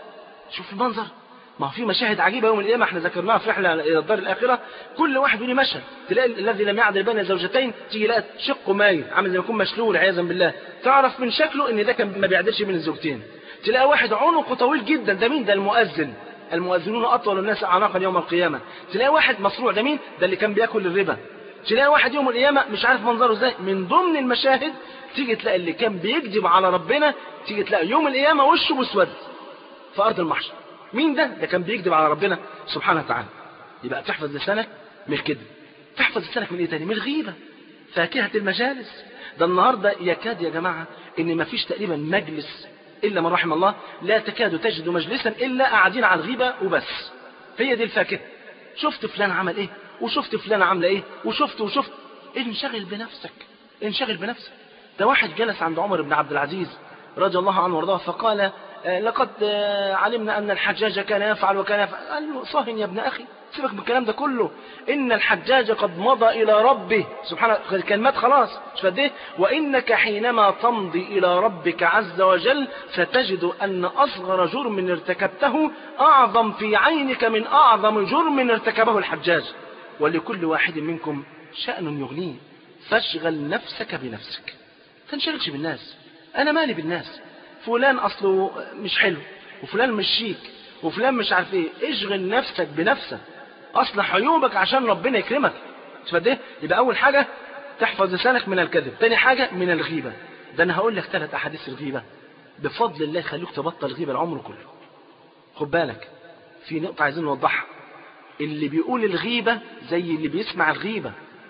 شوف المنظر ما هو في مشاهد عجيبة يوم القيامة احنا ذكرناها في رحلة إلى الدار الآخرة كل واحد له مشهد تلاقي الذي لم يعدل بين زوجتين تيجي لا شقه مايل عامل زي ما يكون مشلول عياذا بالله تعرف من شكله ان ده كان ما بيعدلش بين الزوجتين تلاقي واحد عنقه طويل جدا ده مين ده المؤذن المؤذنون أطول الناس أعناقا يوم القيامة تلاقي واحد مصروع ده مين ده اللي كان بياكل الربا تلاقي واحد يوم القيامة مش عارف منظره ازاي من ضمن المشاهد تيجي تلاقي اللي كان بيكذب على ربنا تيجي تلاقي يوم القيامة وشه مسود في أرض المحشر مين ده ده كان بيكذب على ربنا سبحانه وتعالى يبقى تحفظ لسانك من الكذب تحفظ لسانك من ايه تاني من الغيبة فاكهة المجالس ده النهاردة يكاد يا جماعة ان مفيش تقريبا مجلس إلا من رحم الله لا تكاد تجد مجلسا إلا قاعدين على الغيبة وبس هي دي الفاكهة شفت فلان عمل إيه وشفت فلان عاملة إيه وشفت وشفت انشغل بنفسك انشغل بنفسك ده واحد جلس عند عمر بن عبد العزيز رضي الله عنه وارضاه فقال لقد علمنا أن الحجاج كان يفعل وكان يفعل قال له صهن يا ابن أخي سيبك من الكلام ده كله إن الحجاج قد مضى إلى ربه سبحانه كان مات خلاص مش قد إيه وإنك حينما تمضي إلى ربك عز وجل ستجد أن أصغر جرم ارتكبته أعظم في عينك من أعظم جرم ارتكبه الحجاج ولكل واحد منكم شأن يغنيه فاشغل نفسك بنفسك تنشغلش بالناس أنا مالي بالناس فلان أصله مش حلو وفلان مش شيك وفلان مش عارف ايه اشغل نفسك بنفسك اصلح عيوبك عشان ربنا يكرمك شوف قد ايه يبقى اول حاجه تحفظ لسانك من الكذب تاني حاجه من الغيبه ده انا هقول لك ثلاث احاديث الغيبه بفضل الله يخليك تبطل غيبه العمر كله خد بالك في نقطه عايزين نوضحها اللي بيقول الغيبه زي اللي بيسمع الغيبه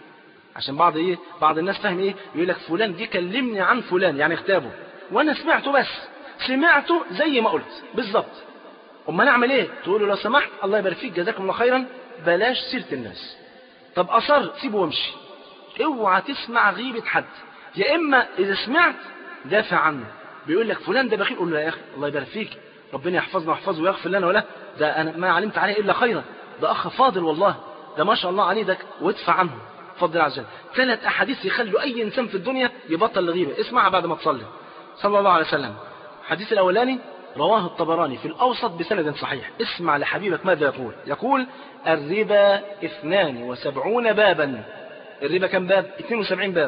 عشان بعض ايه بعض الناس فاهم ايه يقول لك فلان دي كلمني عن فلان يعني اغتابه وانا سمعته بس سمعته زي ما قلت بالظبط امال اعمل ايه تقول له لو سمحت الله يبارك فيك جزاكم الله خيرا بلاش سيره الناس طب اصر سيبه وامشي اوعى تسمع غيبه حد يا اما اذا سمعت دافع عنه بيقول لك فلان ده بخيل قول له يا اخي الله يبارك فيك ربنا يحفظنا ويحفظه ويغفر لنا ولا ده انا ما علمت عليه الا خيرا ده اخ فاضل والله ده ما شاء الله عليه ده وادفع عنه فضل عز وجل ثلاث احاديث يخلوا اي انسان في الدنيا يبطل الغيبه اسمعها بعد ما تصلي صلى الله عليه وسلم الحديث الاولاني رواه الطبراني في الاوسط بسند صحيح اسمع لحبيبك ماذا يقول يقول الربا اثنان وسبعون بابا الربا كم باب 72 باب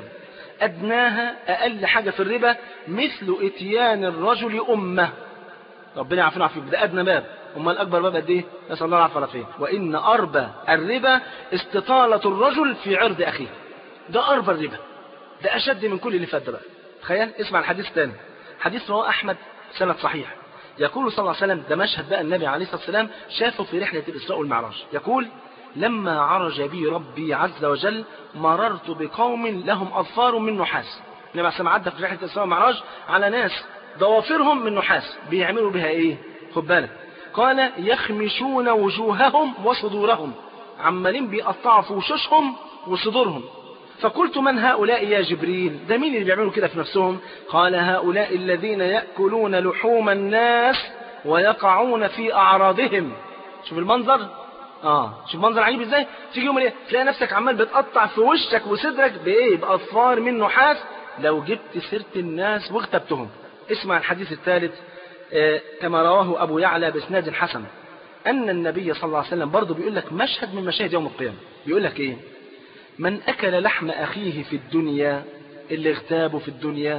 أدناها أقل حاجة في الربا مثل إتيان الرجل أمه ربنا يعافينا ويعافيك ده أدنى باب أمال الأكبر باب قد إيه؟ نسأل الله العافية والعافية وإن أربى الربا استطالة الرجل في عرض أخيه ده أربى الربا ده أشد من كل اللي فات ده بقى تخيل اسمع الحديث الثاني حديث رواه أحمد سند صحيح يقول صلى الله عليه وسلم ده مشهد بقى النبي عليه الصلاة والسلام شافه في رحلة الإسراء والمعراج يقول لما عرج بي ربي عز وجل مررت بقوم لهم أظفار من نحاس النبي عليه عدى في رحلة الإسراء والمعراج على ناس ضوافرهم من نحاس بيعملوا بها إيه خد بالك قال يخمشون وجوههم وصدورهم عمالين بيقطعوا في وشوشهم وصدورهم فقلت من هؤلاء يا جبريل ده مين اللي بيعملوا كده في نفسهم قال هؤلاء الذين يأكلون لحوم الناس ويقعون في أعراضهم شوف المنظر اه شوف منظر عجيب ازاي تيجي يوم الايه تلاقي نفسك عمال بتقطع في وشك وصدرك بايه باظفار من نحاس لو جبت سيره الناس واغتبتهم اسمع الحديث الثالث آه كما رواه ابو يعلى باسناد حسن ان النبي صلى الله عليه وسلم برضه بيقول لك مشهد من مشاهد يوم القيامه بيقول لك ايه من اكل لحم اخيه في الدنيا اللي اغتابه في الدنيا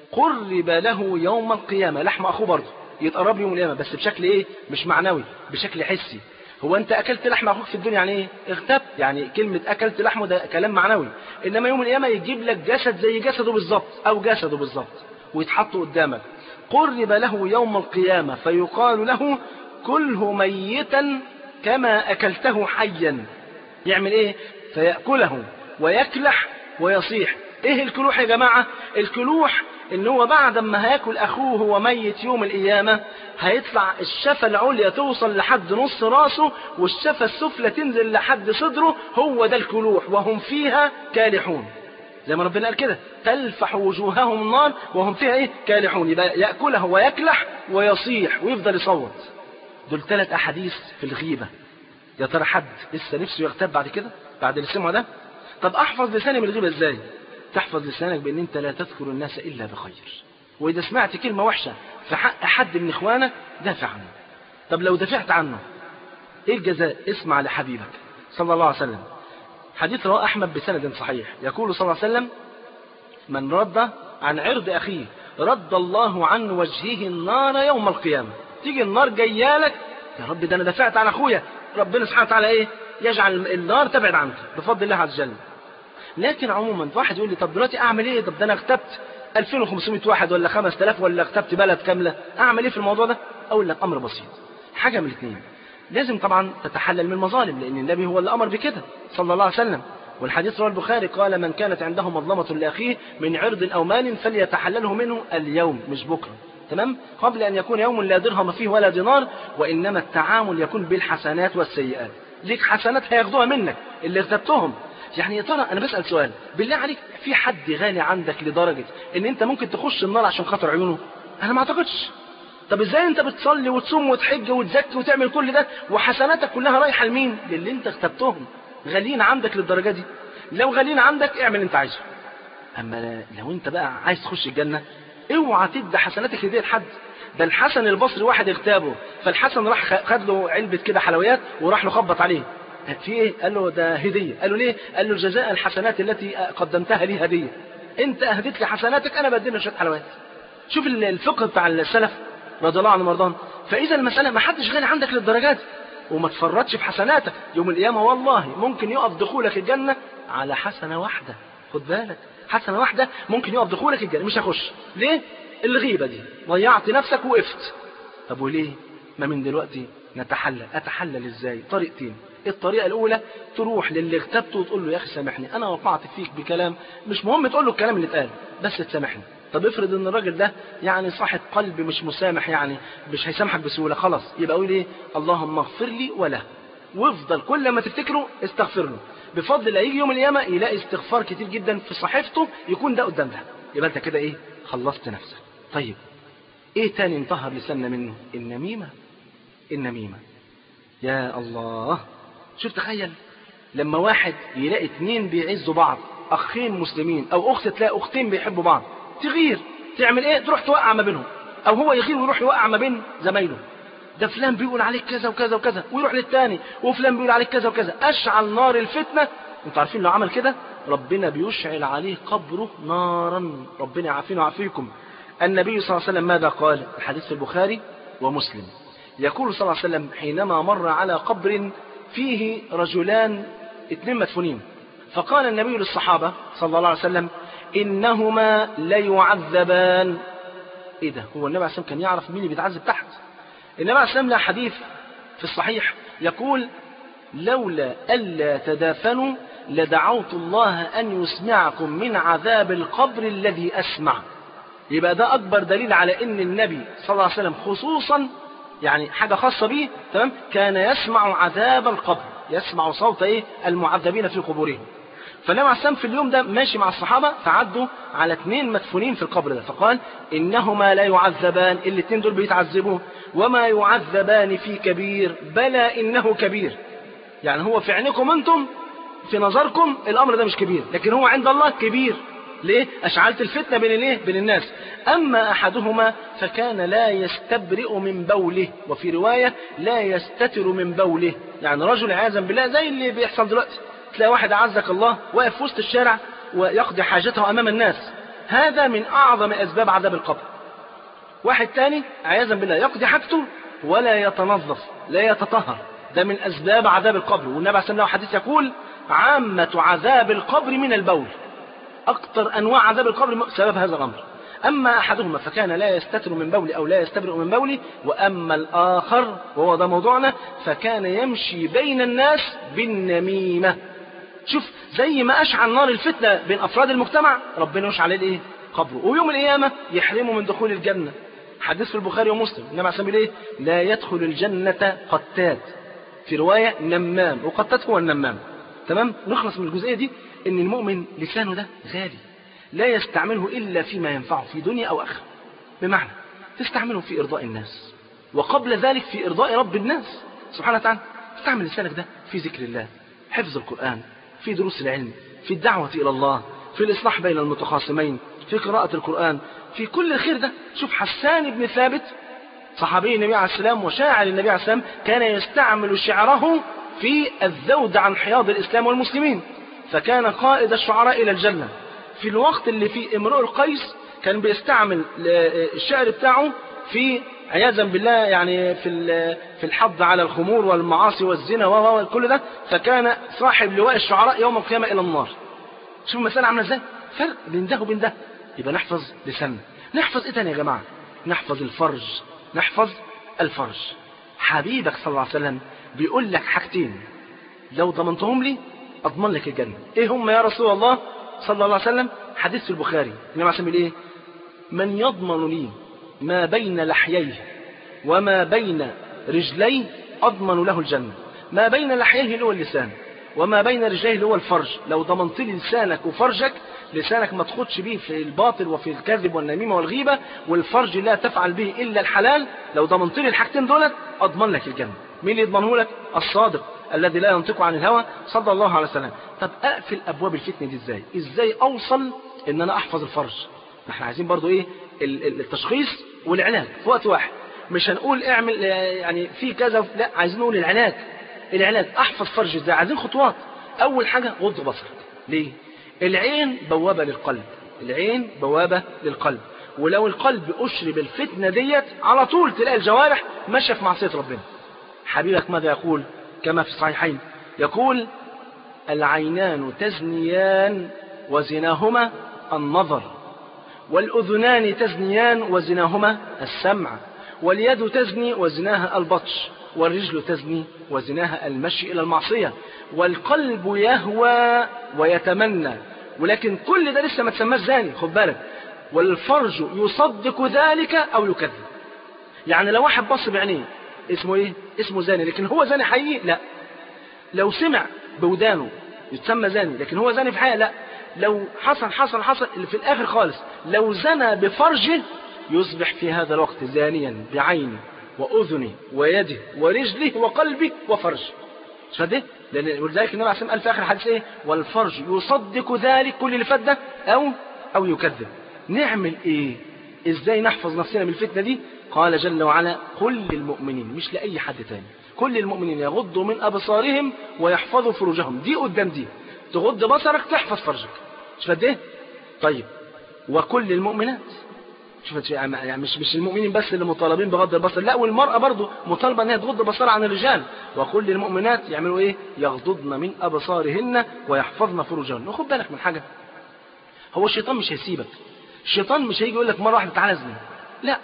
قرب له يوم القيامه لحم اخوه برضه يتقرب له يوم القيامه بس بشكل ايه مش معنوي بشكل حسي هو انت اكلت لحم اخوك في الدنيا يعني ايه اغتبت يعني كلمه اكلت لحمه ده كلام معنوي انما يوم القيامه يجيب لك جسد زي جسده بالظبط او جسده بالظبط ويتحط قدامك قرب له يوم القيامه فيقال له كله ميتا كما اكلته حيا يعمل ايه فياكله ويكلح ويصيح ايه الكلوح يا جماعه الكلوح ان هو بعد ما هياكل اخوه وهو ميت يوم القيامه هيطلع الشفه العليا توصل لحد نص راسه والشفه السفلى تنزل لحد صدره هو ده الكلوح وهم فيها كالحون زي ما ربنا قال كده تلفح وجوههم النار وهم فيها ايه كالحون يبقى ياكلها ويكلح ويصيح ويفضل يصوت دول ثلاث احاديث في الغيبه يا ترى حد لسه نفسه يغتاب بعد كده بعد اللي سمعه ده طب احفظ لساني من الغيبه ازاي تحفظ لسانك بان انت لا تذكر الناس الا بخير واذا سمعت كلمه وحشه في حق حد من اخوانك دافع عنه طب لو دافعت عنه ايه الجزاء اسمع لحبيبك صلى الله عليه وسلم حديث رواه احمد بسند صحيح يقول صلى الله عليه وسلم من رد عن عرض اخيه رد الله عن وجهه النار يوم القيامه تيجي النار جايالك يا رب ده انا دافعت عن اخويا ربنا سبحانه وتعالى ايه يجعل النار تبعد عنك بفضل الله عز وجل لكن عموما واحد يقول لي طب دلوقتي اعمل ايه طب ده انا اغتبت 2500 واحد ولا 5000 ولا اغتبت بلد كامله اعمل ايه في الموضوع ده اقول لك امر بسيط حاجه من الاثنين لازم طبعا تتحلل من المظالم لان النبي هو اللي امر بكده صلى الله عليه وسلم والحديث رواه البخاري قال من كانت عنده مظلمه لاخيه من عرض او مال فليتحلله منه اليوم مش بكره تمام قبل ان يكون يوم لا درهم فيه ولا دينار وانما التعامل يكون بالحسنات والسيئات ليك حسنات هياخدوها منك اللي اغتبتهم يعني يا ترى انا بسال سؤال بالله عليك في حد غالي عندك لدرجه ان انت ممكن تخش النار عشان خاطر عيونه انا ما اعتقدش طب ازاي انت بتصلي وتصوم وتحج وتزكي وتعمل كل ده وحسناتك كلها رايحه لمين للي انت اغتبتهم غاليين عندك للدرجه دي لو غاليين عندك اعمل اللي انت عايزه اما لو انت بقى عايز تخش الجنه اوعى تدي حسناتك لدي لحد ده الحسن البصري واحد اغتابه فالحسن راح خد له علبه كده حلويات وراح له خبط عليه في ايه قال له ده هديه قال له ليه قال له جزاء الحسنات التي قدمتها لي هديه انت اهديت لي حسناتك انا بدينا شويه حلويات شوف الفقه بتاع السلف رضي الله عنهم وارضاهم فاذا المساله ما حدش غني عندك للدرجات وما تفرطش في حسناتك يوم القيامه والله ممكن يقف دخولك الجنه على حسنه واحده خد بالك حسنه واحده ممكن يقف دخولك الجنه مش هخش ليه الغيبه دي ضيعت نفسك وقفت طب وليه ما من دلوقتي نتحلل اتحلل ازاي طريقتين الطريقه الاولى تروح للي اغتبته وتقول له يا اخي سامحني انا وقعت فيك بكلام مش مهم تقول له الكلام اللي اتقال بس تسامحني طب افرض ان الراجل ده يعني صاحب قلب مش مسامح يعني مش هيسامحك بسهوله خلاص يبقى قول ايه اللهم اغفر لي وله وافضل كل ما تفتكره استغفر له بفضل الله يجي يوم القيامه يلاقي استغفار كتير جدا في صحيفته يكون ده قدام ده يبقى انت كده ايه خلصت نفسك طيب ايه تاني انطهر لساننا منه النميمه النميمه يا الله شوف تخيل لما واحد يلاقي اتنين بيعزوا بعض اخين مسلمين او اخت تلاقي اختين بيحبوا بعض تغير تعمل ايه تروح توقع ما بينهم او هو يغير ويروح يوقع ما بين زمايله ده فلان بيقول عليك كذا وكذا وكذا ويروح للتاني وفلان بيقول عليك كذا وكذا اشعل نار الفتنه انتوا عارفين لو عمل كده ربنا بيشعل عليه قبره نارا ربنا يعافينا ويعافيكم النبي صلى الله عليه وسلم ماذا قال الحديث في البخاري ومسلم يقول صلى الله عليه وسلم حينما مر على قبر فيه رجلان اثنين مدفونين فقال النبي للصحابة صلى الله عليه وسلم إنهما ليعذبان إيه ده هو النبي عليه الصلاة والسلام كان يعرف مين اللي بيتعذب تحت النبي عليه الصلاة والسلام له حديث في الصحيح يقول لولا ألا تدافنوا لدعوت الله أن يسمعكم من عذاب القبر الذي أسمع يبقى ده أكبر دليل على أن النبي صلى الله عليه وسلم خصوصا يعني حاجة خاصة به تمام كان يسمع عذاب القبر يسمع صوت ايه المعذبين في قبورهم فالنبي عليه السلام في اليوم ده ماشي مع الصحابة فعدوا على اثنين مدفونين في القبر ده فقال إنهما لا يعذبان الاثنين دول بيتعذبون وما يعذبان في كبير بلى إنه كبير يعني هو في عينكم أنتم في نظركم الأمر ده مش كبير لكن هو عند الله كبير ليه؟ أشعلت الفتنة بين الايه؟ بين الناس. أما أحدهما فكان لا يستبرئ من بوله، وفي رواية لا يستتر من بوله، يعني رجل عياذا بالله زي اللي بيحصل دلوقتي. تلاقي واحد أعزك الله واقف في وسط الشارع ويقضي حاجته أمام الناس. هذا من أعظم أسباب عذاب القبر. واحد تاني عياذا بالله يقضي حاجته ولا يتنظف، لا يتطهر. ده من أسباب عذاب القبر، والنبي عليه الصلاة والسلام حديث يقول: عامة عذاب القبر من البول. أكثر أنواع عذاب القبر سبب هذا الأمر أما أحدهما فكان لا يستتر من بولي أو لا يستبرئ من بولي وأما الآخر وهو ده موضوعنا فكان يمشي بين الناس بالنميمة شوف زي ما أشعل نار الفتنة بين أفراد المجتمع ربنا يشعل عليه الإيه؟ قبره ويوم القيامة يحرمه من دخول الجنة حديث في البخاري ومسلم النبي عليه الصلاة والسلام لا يدخل الجنة قتاد في رواية نمام وقتاد هو النمام تمام نخلص من الجزئية دي ان المؤمن لسانه ده غالي لا يستعمله الا فيما ينفعه في دنيا او اخره بمعنى تستعمله في ارضاء الناس وقبل ذلك في ارضاء رب الناس سبحانه وتعالى استعمل لسانك ده في ذكر الله حفظ القران في دروس العلم في الدعوه الى الله في الاصلاح بين المتخاصمين في قراءه القران في كل الخير ده شوف حسان بن ثابت صحابي النبي عليه السلام وشاعر النبي عليه السلام كان يستعمل شعره في الذود عن حياض الاسلام والمسلمين فكان قائد الشعراء إلى الجنة في الوقت اللي فيه امرؤ القيس كان بيستعمل الشعر بتاعه في عياذا بالله يعني في في الحض على الخمور والمعاصي والزنا وكل ده فكان صاحب لواء الشعراء يوم القيامة إلى النار شوف المسألة عاملة ازاي فرق بين ده وبين ده يبقى نحفظ لساننا نحفظ ايه تاني يا جماعة نحفظ الفرج نحفظ الفرج حبيبك صلى الله عليه وسلم بيقول لك حاجتين لو ضمنتهم لي أضمن لك الجنة إيه هم يا رسول الله صلى الله عليه وسلم حديث في البخاري النبي عليه الصلاة إيه من يضمن لي ما بين لحييه وما بين رجليه أضمن له الجنة ما بين لحييه اللي هو اللسان وما بين رجليه اللي هو الفرج لو ضمنت لي لسانك وفرجك لسانك ما تخدش به في الباطل وفي الكذب والنميمة والغيبة والفرج لا تفعل به إلا الحلال لو ضمنت لي الحاجتين دولت أضمن لك الجنة مين اللي يضمنه لك الصادق الذي لا ينطق عن الهوى صلى الله عليه وسلم طب اقفل ابواب الفتنه دي ازاي ازاي اوصل ان انا احفظ الفرج احنا عايزين برضو ايه التشخيص والعلاج في وقت واحد مش هنقول اعمل يعني في كذا لا عايزين نقول العلاج العلاج احفظ فرج ازاي عايزين خطوات اول حاجه غض بصرك ليه العين بوابه للقلب العين بوابه للقلب ولو القلب أشرب الفتنة ديت على طول تلاقي الجوارح ماشية في معصية ربنا حبيبك ماذا يقول كما في الصحيحين يقول العينان تزنيان وزناهما النظر والأذنان تزنيان وزناهما السمع واليد تزني وزناها البطش والرجل تزني وزناها المشي إلى المعصية والقلب يهوى ويتمنى ولكن كل ده لسه ما تسماش زاني خد بالك والفرج يصدق ذلك أو يكذب يعني لو واحد بص بعينيه اسمه ايه اسمه زاني لكن هو زاني حقيقي لا لو سمع بودانه يتسمى زاني لكن هو زاني في حقيقة لا لو حصل حصل حصل اللي في الآخر خالص لو زنى بفرجه يصبح في هذا الوقت زانيا بعينه وأذنه ويده ورجله وقلبه وفرجه مش فاهم لأن ولذلك النبي عليه الصلاة قال في آخر الحديث إيه والفرج يصدق ذلك كل اللي فات ده أو أو يكذب نعمل إيه إزاي نحفظ نفسنا من الفتنة دي قال جل وعلا كل المؤمنين مش لأي حد تاني كل المؤمنين يغضوا من أبصارهم ويحفظوا فروجهم دي قدام دي تغض بصرك تحفظ فرجك مش فاهم إيه طيب وكل المؤمنات شوف يعني مش مش المؤمنين بس اللي مطالبين بغض البصر لا والمرأة برضه مطالبة انها تغض بصرها عن الرجال وكل المؤمنات يعملوا ايه يغضضن من ابصارهن ويحفظن فروجهن خد بالك من حاجة هو الشيطان مش هيسيبك الشيطان مش هيجي يقول لك مرة واحدة تعالى زني لا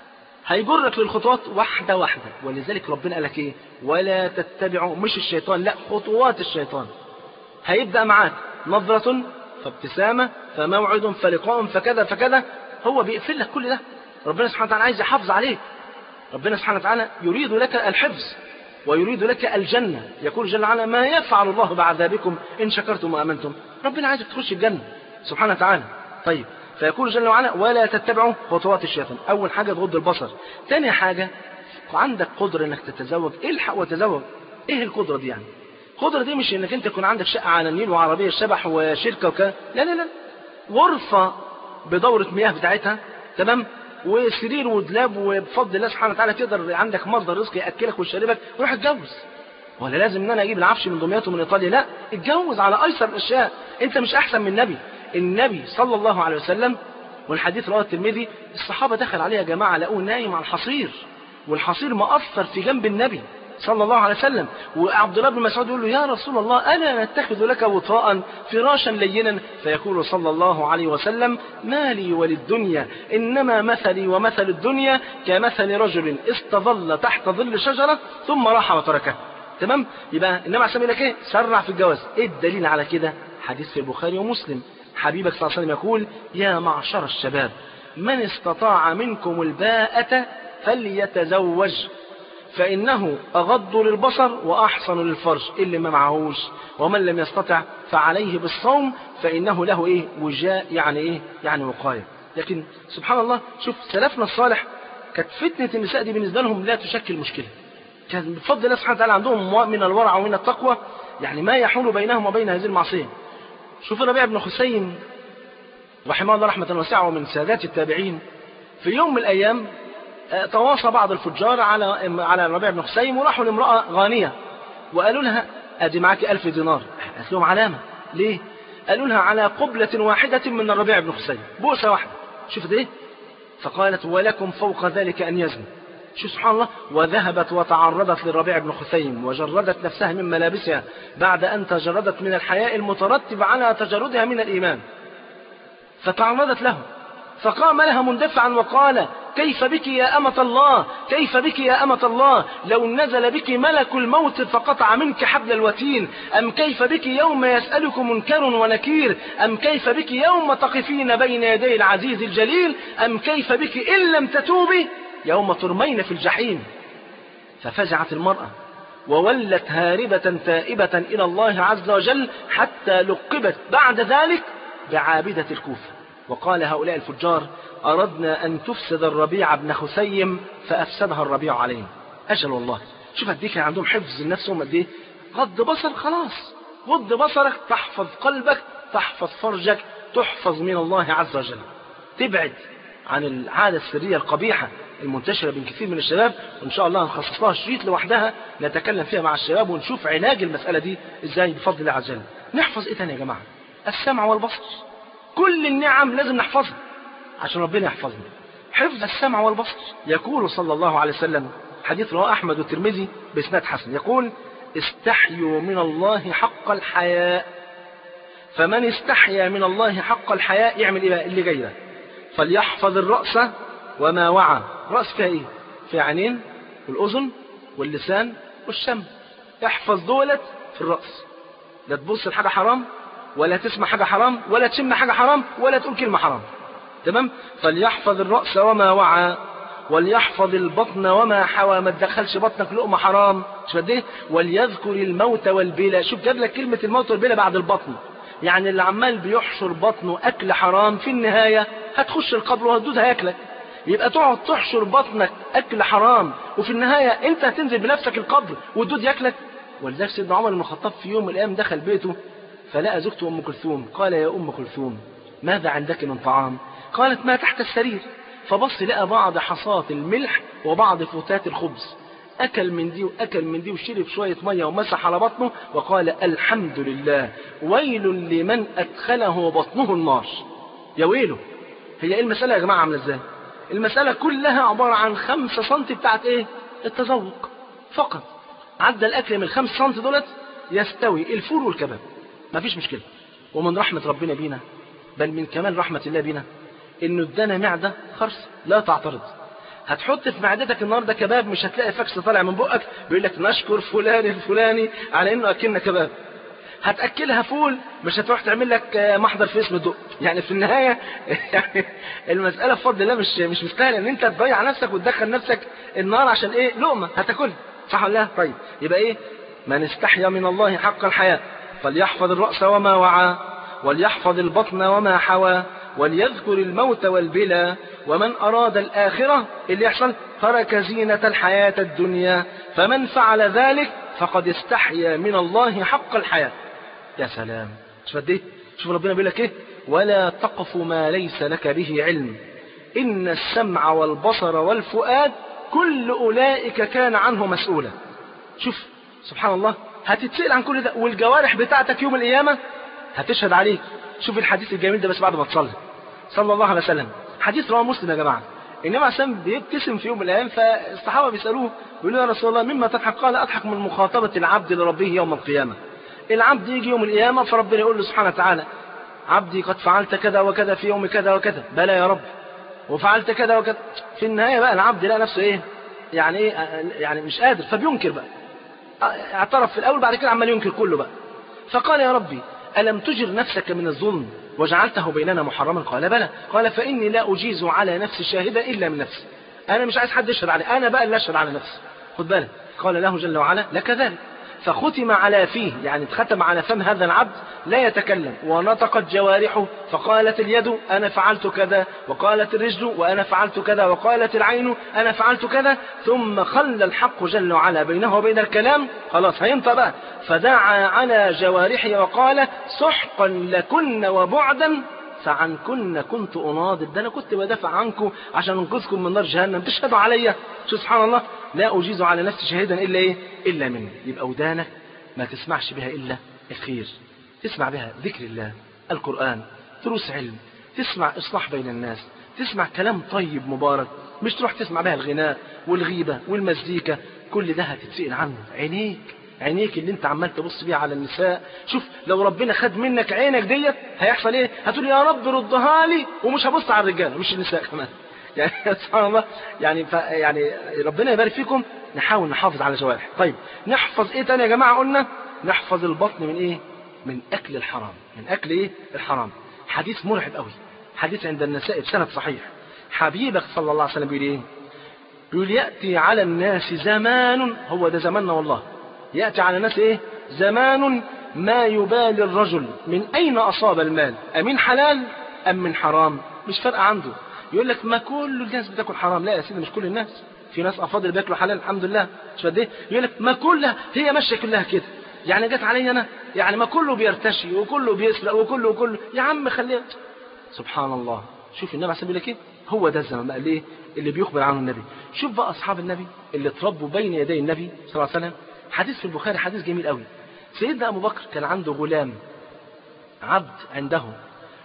هيجرك للخطوات واحدة واحدة ولذلك ربنا قال لك ايه ولا تتبعوا مش الشيطان لا خطوات الشيطان هيبدأ معاك نظرة فابتسامة فموعد فلقاء فكذا فكذا هو بيقفل لك كل ده ربنا سبحانه وتعالى عايز يحافظ عليك ربنا سبحانه وتعالى يريد لك الحفظ ويريد لك الجنة يقول جل وعلا ما يفعل الله بعذابكم إن شكرتم وأمنتم ربنا عايزك تخش الجنة سبحانه وتعالى طيب فيقول جل وعلا ولا تتبعوا خطوات الشيطان أول حاجة تغض البصر ثاني حاجة عندك قدرة انك تتزوج الحق وتزوج ايه القدرة دي يعني القدرة دي مش انك انت يكون عندك شقة على النيل وعربية شبح وشركة وكذا لا لا لا غرفة بدورة مياه بتاعتها تمام وسرير ودلاب وبفضل الله سبحانه وتعالى تقدر عندك مصدر رزق ياكلك ويشربك روح اتجوز ولا لازم ان انا اجيب العفش من دمياط ومن ايطاليا لا اتجوز على ايسر الاشياء انت مش احسن من النبي النبي صلى الله عليه وسلم والحديث رواه الترمذي الصحابه دخل عليه يا جماعه لقوه نايم على الحصير والحصير مأثر في جنب النبي صلى الله عليه وسلم وعبد الله بن مسعود يقول له يا رسول الله ألا نتخذ لك وطاء فراشا لينا فيقول صلى الله عليه وسلم ما لي وللدنيا إنما مثلي ومثل الدنيا كمثل رجل استظل تحت ظل شجرة ثم راح وتركها تمام يبقى النبي عليه الصلاه لك ايه سرع في الجواز ايه الدليل على كده حديث في البخاري ومسلم حبيبك صلى الله عليه وسلم يقول يا معشر الشباب من استطاع منكم الباءة فليتزوج فإنه أغض للبصر وأحصن للفرج اللي ما معهوش ومن لم يستطع فعليه بالصوم فإنه له إيه وجاء يعني إيه يعني وقاية لكن سبحان الله شوف سلفنا الصالح كانت فتنة النساء دي بالنسبة لهم لا تشكل مشكلة كان بفضل الله سبحانه وتعالى عندهم من الورع ومن التقوى يعني ما يحول بينهم وبين هذه المعصية شوف الربيع بن خثيم رحمه الله رحمة واسعة ومن سادات التابعين في يوم من الأيام تواصى بعض الفجار على على الربيع بن خثيم وراحوا لامرأة غانية وقالوا لها أدي معك ألف دينار قالت لهم علامة ليه؟ قالوا لها على قبلة واحدة من الربيع بن خثيم بوسة واحدة شوفت إيه؟ فقالت ولكم فوق ذلك أن يزني شو سبحان الله وذهبت وتعرضت للربيع بن خثيم وجردت نفسها من ملابسها بعد أن تجردت من الحياء المترتب على تجردها من الإيمان فتعرضت له فقام لها مندفعا وقال كيف بك يا أمة الله كيف بك يا أمة الله لو نزل بك ملك الموت فقطع منك حبل الوتين أم كيف بك يوم يسألك منكر ونكير أم كيف بك يوم تقفين بين يدي العزيز الجليل أم كيف بك إن لم تتوبي يوم ترمين في الجحيم ففزعت المرأة وولت هاربة تائبة إلى الله عز وجل حتى لقبت بعد ذلك بعابدة الكوفة وقال هؤلاء الفجار أردنا أن تفسد الربيع بن خثيم فأفسدها الربيع عليهم أجل والله شوف قد كان عندهم حفظ لنفسهم قد إيه غض بصر خلاص غض بصرك تحفظ قلبك تحفظ فرجك تحفظ من الله عز وجل تبعد عن العادة السرية القبيحة المنتشرة بين كثير من الشباب وإن شاء الله هنخصص لها شريط لوحدها نتكلم فيها مع الشباب ونشوف علاج المسألة دي إزاي بفضل الله عز وجل نحفظ إيه تاني يا جماعة السمع والبصر كل النعم لازم نحفظها عشان ربنا يحفظنا حفظ السمع والبصر يقول صلى الله عليه وسلم حديث رواه أحمد والترمذي بإسناد حسن يقول استحيوا من الله حق الحياء فمن استحيا من الله حق الحياء يعمل ايه بقى اللي جاي ده فليحفظ الرأس وما وعى رأس فيها ايه فيها عينين والأذن واللسان والشم احفظ دولت في الرأس لا تبص لحاجة حرام ولا تسمع حاجة حرام ولا تشم حاجة حرام ولا تقول كلمة حرام تمام فليحفظ الرأس وما وعى وليحفظ البطن وما حوى ما تدخلش بطنك لقمة حرام مش قد ايه وليذكر الموت والبلا شوف جاب لك كلمة الموت والبلا بعد البطن يعني اللي عمال بيحشر بطنه أكل حرام في النهاية هتخش القبر والدود هياكلك يبقى تقعد تحشر بطنك أكل حرام وفي النهاية أنت هتنزل بنفسك القبر والدود ياكلك ولذلك سيدنا عمر بن الخطاب في يوم من الأيام دخل بيته فلقى زوجته أم كلثوم قال يا أم كلثوم ماذا عندك من طعام قالت ما تحت السرير فبص لقى بعض حصات الملح وبعض فتات الخبز أكل من دي وأكل من دي وشرب شوية مية ومسح على بطنه وقال الحمد لله ويل لمن أدخله بطنه النار يا ويله هي إيه المسألة يا جماعة عاملة إزاي المسألة كلها عبارة عن خمسة سنتي بتاعت إيه التذوق فقط عدى الأكل من الخمس سنتي دولت يستوي الفول والكباب مفيش مشكلة ومن رحمة ربنا بينا بل من كمال رحمة الله بينا إنه ادانا معدة خرس لا تعترض هتحط في معدتك النهارده كباب مش هتلاقي فاكس طالع من بقك بيقول لك نشكر فلان الفلاني على انه اكلنا كباب هتاكلها فول مش هتروح تعمل لك محضر في اسم الدق يعني في النهايه يعني المساله بفضل الله مش مش مستاهله ان انت تضيع نفسك وتدخل نفسك النار عشان ايه لقمه هتاكلها صح ولا لا طيب يبقى ايه من استحيا من الله حق الحياء فليحفظ الراس وما وعى وليحفظ البطن وما حوى وليذكر الموت والبلا ومن أراد الآخرة اللي يحصل ترك زينة الحياة الدنيا فمن فعل ذلك فقد استحيا من الله حق الحياة يا سلام شوف قد ايه شوف ربنا بيقول لك ايه ولا تقف ما ليس لك به علم إن السمع والبصر والفؤاد كل أولئك كان عنه مسؤولا شوف سبحان الله هتتسأل عن كل ده والجوارح بتاعتك يوم القيامة هتشهد عليك شوف الحديث الجميل ده بس بعد ما تصلي صلى الله عليه وسلم حديث رواه مسلم يا جماعه النبي عليه السلام بيبتسم في يوم من الايام فالصحابه بيسالوه بيقولوا يا رسول الله مما تضحك قال اضحك من مخاطبه العبد لربه يوم القيامه العبد يجي يوم القيامه فربنا يقول له سبحانه وتعالى عبدي قد فعلت كذا وكذا في يوم كذا وكذا بلى يا رب وفعلت كذا وكذا في النهايه بقى العبد لقى نفسه ايه يعني ايه يعني مش قادر فبينكر بقى اعترف في الاول بعد كده عمال ينكر كله بقى فقال يا ربي ألم تجر نفسك من الظلم وجعلته بيننا محرما قال بلى قال فإني لا أجيز على نفسي شاهدا إلا من نفسي أنا مش عايز حد يشهد علي أنا بقى اللي أشهد على نفسي خد بالك قال له جل وعلا لك ذلك فختم على فيه يعني اتختم على فم هذا العبد لا يتكلم ونطقت جوارحه فقالت اليد أنا فعلت كذا وقالت الرجل وأنا فعلت كذا وقالت العين أنا فعلت كذا ثم خلى الحق جل وعلا بينه وبين الكلام خلاص هينطق بقى فدعا على جوارحه وقال سحقا لكن وبعدا فعنكن كنت أناضل ده أنا كنت بدافع عنكم عشان أنقذكم من نار جهنم تشهدوا عليا شو سبحان الله لا أجيز على نفسي شهيدا إلا إيه إلا مني يبقى ودانك ما تسمعش بها إلا الخير تسمع بها ذكر الله القرآن دروس علم تسمع إصلاح بين الناس تسمع كلام طيب مبارك مش تروح تسمع بها الغناء والغيبة والمزيكا كل ده هتتسئل عنه عينيك عينيك اللي انت عمال تبص بيها على النساء شوف لو ربنا خد منك عينك ديت هيحصل ايه هتقول يا رب ردها لي ومش هبص على الرجاله مش النساء كمان يعني سبحان الله يعني ف يعني ربنا يبارك فيكم نحاول نحافظ على جوارح طيب نحفظ ايه تاني يا جماعه قلنا نحفظ البطن من ايه من اكل الحرام من اكل ايه الحرام حديث مرعب قوي حديث عند النساء بسند صحيح حبيبك صلى الله عليه وسلم بيقول ايه بيقول ياتي على الناس زمان هو ده زماننا والله يأتي على الناس إيه؟ زمان ما يبالي الرجل من أين أصاب المال أمين حلال أم من حرام مش فارقة عنده يقول لك ما كل الناس بتاكل حرام لا يا سيدي مش كل الناس في ناس أفاضل بياكلوا حلال الحمد لله مش قد إيه يقول لك ما كلها هي ماشية كلها كده يعني جت علي أنا يعني ما كله بيرتشي وكله بيسرق وكله وكله يا عم خليها سبحان الله شوف النبي عليه الصلاة والسلام ايه هو ده الزمن بقى ليه اللي بيخبر عنه النبي شوف بقى أصحاب النبي اللي اتربوا بين يدي النبي صلى الله عليه وسلم حديث في البخاري حديث جميل قوي سيدنا أبو بكر كان عنده غلام عبد عنده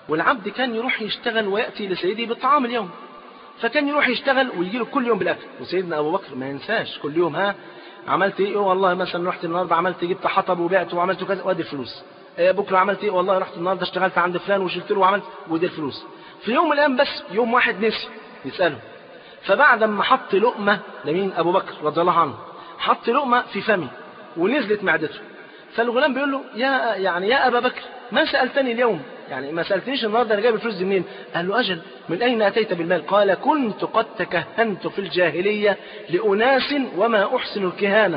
والعبد كان يروح يشتغل ويأتي لسيده بالطعام اليوم فكان يروح يشتغل ويجي له كل يوم بالأكل وسيدنا أبو بكر ما ينساش كل يوم ها عملت ايه والله مثلا رحت النهارده عملت جبت حطب وبعت وعملت كذا وادي الفلوس إيه بكره عملت ايه والله رحت النهارده اشتغلت عند فلان وشلت له وعملت ودي الفلوس في يوم من الايام بس يوم واحد نسي يساله فبعد ما حط لقمه لمين ابو بكر رضي الله عنه حط لقمه في فمي ونزلت معدته فالغلام بيقول له يا يعني يا ابا بكر ما سالتني اليوم يعني ما سالتنيش النهارده انا جايب الفلوس دي منين قال له اجل من اين اتيت بالمال قال كنت قد تكهنت في الجاهليه لاناس وما احسن الكهانه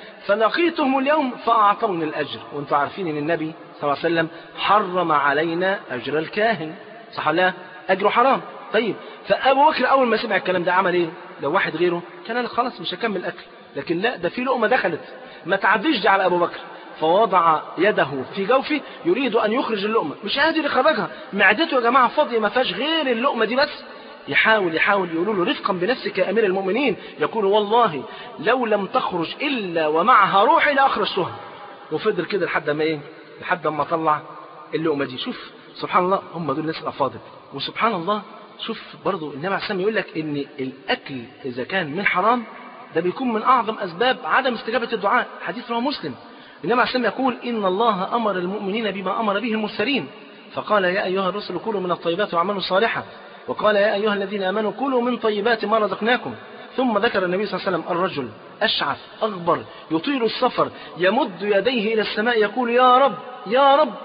فلقيتهم اليوم فاعطوني الاجر وانتم عارفين ان النبي صلى الله عليه وسلم حرم علينا اجر الكاهن صح ولا لا؟ اجره حرام طيب فابو بكر اول ما سمع الكلام ده عمل ايه لو واحد غيره كان قال خلاص مش هكمل اكل لكن لا ده في لقمه دخلت ما تعديش دي على ابو بكر فوضع يده في جوفه يريد ان يخرج اللقمه مش قادر يخرجها معدته يا جماعه فاضيه ما فيهاش غير اللقمه دي بس يحاول يحاول يقولوا له رفقا بنفسك يا امير المؤمنين يقول والله لو لم تخرج الا ومعها روحي لاخرجتها وفضل كده لحد ما ايه لحد ما طلع اللقمه دي شوف سبحان الله هم دول الناس الافاضل وسبحان الله شوف برضو النبي عليه الصلاه يقول لك ان الاكل اذا كان من حرام ده بيكون من اعظم اسباب عدم استجابه الدعاء حديث رواه مسلم النبي عليه الصلاه يقول ان الله امر المؤمنين بما امر به المرسلين فقال يا ايها الرسل كلوا من الطيبات واعملوا صالحا وقال يا ايها الذين امنوا كلوا من طيبات ما رزقناكم ثم ذكر النبي صلى الله عليه وسلم الرجل أشعث أغبر يطيل السفر يمد يديه إلى السماء يقول يا رب يا رب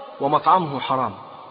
ومطعمه حرام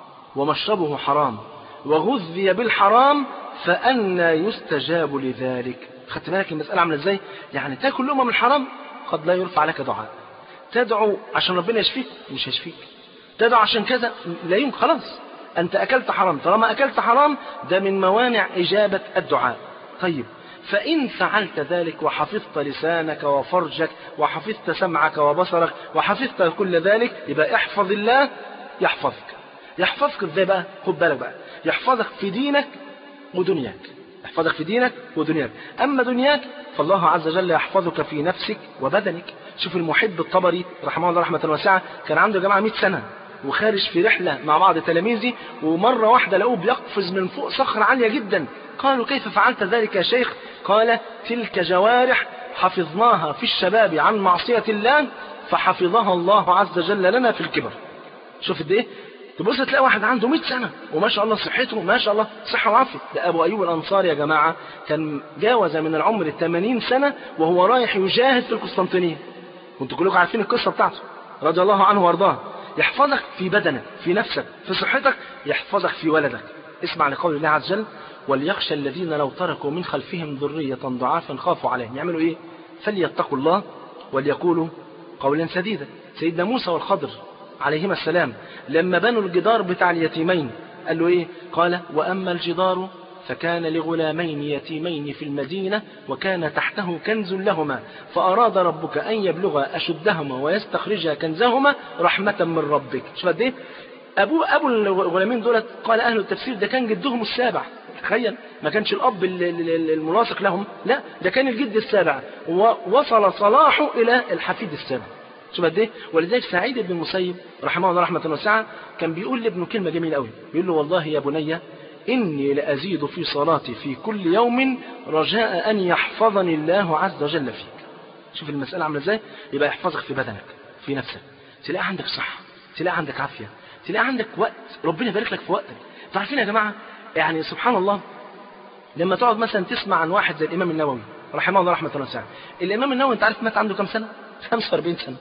ومشربه حرام وغذي بالحرام فأنا يستجاب لذلك خدت بالك المسألة عاملة ازاي يعني تاكل لقمة من حرام قد لا يرفع لك دعاء تدعو عشان ربنا يشفيك مش هيشفيك تدعو عشان كذا لا يمكن خلاص أنت أكلت حرام طالما أكلت حرام ده من موانع إجابة الدعاء طيب فإن فعلت ذلك وحفظت لسانك وفرجك وحفظت سمعك وبصرك وحفظت كل ذلك يبقى احفظ الله يحفظك يحفظك ازاي بقى خد بالك بقى يحفظك في دينك ودنياك يحفظك في دينك ودنياك أما دنياك فالله عز وجل يحفظك في نفسك وبدنك شوف المحب الطبري رحمه الله رحمة واسعة كان عنده يا جماعة 100 سنة وخارج في رحلة مع بعض تلاميذه ومرة واحدة لقوه بيقفز من فوق صخرة عالية جدا قالوا كيف فعلت ذلك يا شيخ قال تلك جوارح حفظناها في الشباب عن معصية الله فحفظها الله عز وجل لنا في الكبر شوف قد ايه تبص تلاقي واحد عنده 100 سنة وما شاء الله صحته ما شاء الله صحة وعافية ده أبو أيوب الأنصاري يا جماعة كان جاوز من العمر 80 سنة وهو رايح يجاهد في القسطنطينية وانتوا كلكم عارفين القصة بتاعته رضي الله عنه وارضاه يحفظك في بدنك في نفسك في صحتك يحفظك في ولدك اسمع لقول الله عز وجل وليخشى الذين لو تركوا من خلفهم ذرية ضعافا خافوا عليهم يعملوا ايه فليتقوا الله وليقولوا قولا سديدا سيدنا موسى والخضر عليهما السلام لما بنوا الجدار بتاع اليتيمين قال له ايه قال واما الجدار فكان لغلامين يتيمين في المدينة وكان تحته كنز لهما فأراد ربك أن يبلغا أشدهما ويستخرجا كنزهما رحمة من ربك شوف قد ايه أبو أبو الغلامين دولت قال أهل التفسير ده كان جدهم السابع تخيل ما كانش الأب الملاصق لهم لا ده كان الجد السابع ووصل صلاحه إلى الحفيد السابع شوف قد ايه ولذلك سعيد بن المسيب رحمه الله رحمه واسعه كان بيقول لابنه كلمه جميله قوي بيقول له والله يا بني اني لازيد في صلاتي في كل يوم رجاء ان يحفظني الله عز وجل فيك شوف المساله عامله ازاي يبقى يحفظك في بدنك في نفسك تلاقي عندك صحه تلاقي عندك عافيه تلاقي عندك وقت ربنا يبارك لك في وقتك انتوا عارفين يا جماعه يعني سبحان الله لما تقعد مثلا تسمع عن واحد زي الامام النووي رحمه الله رحمه واسعه الامام النووي انت عارف مات عنده كام سنه 45 سنه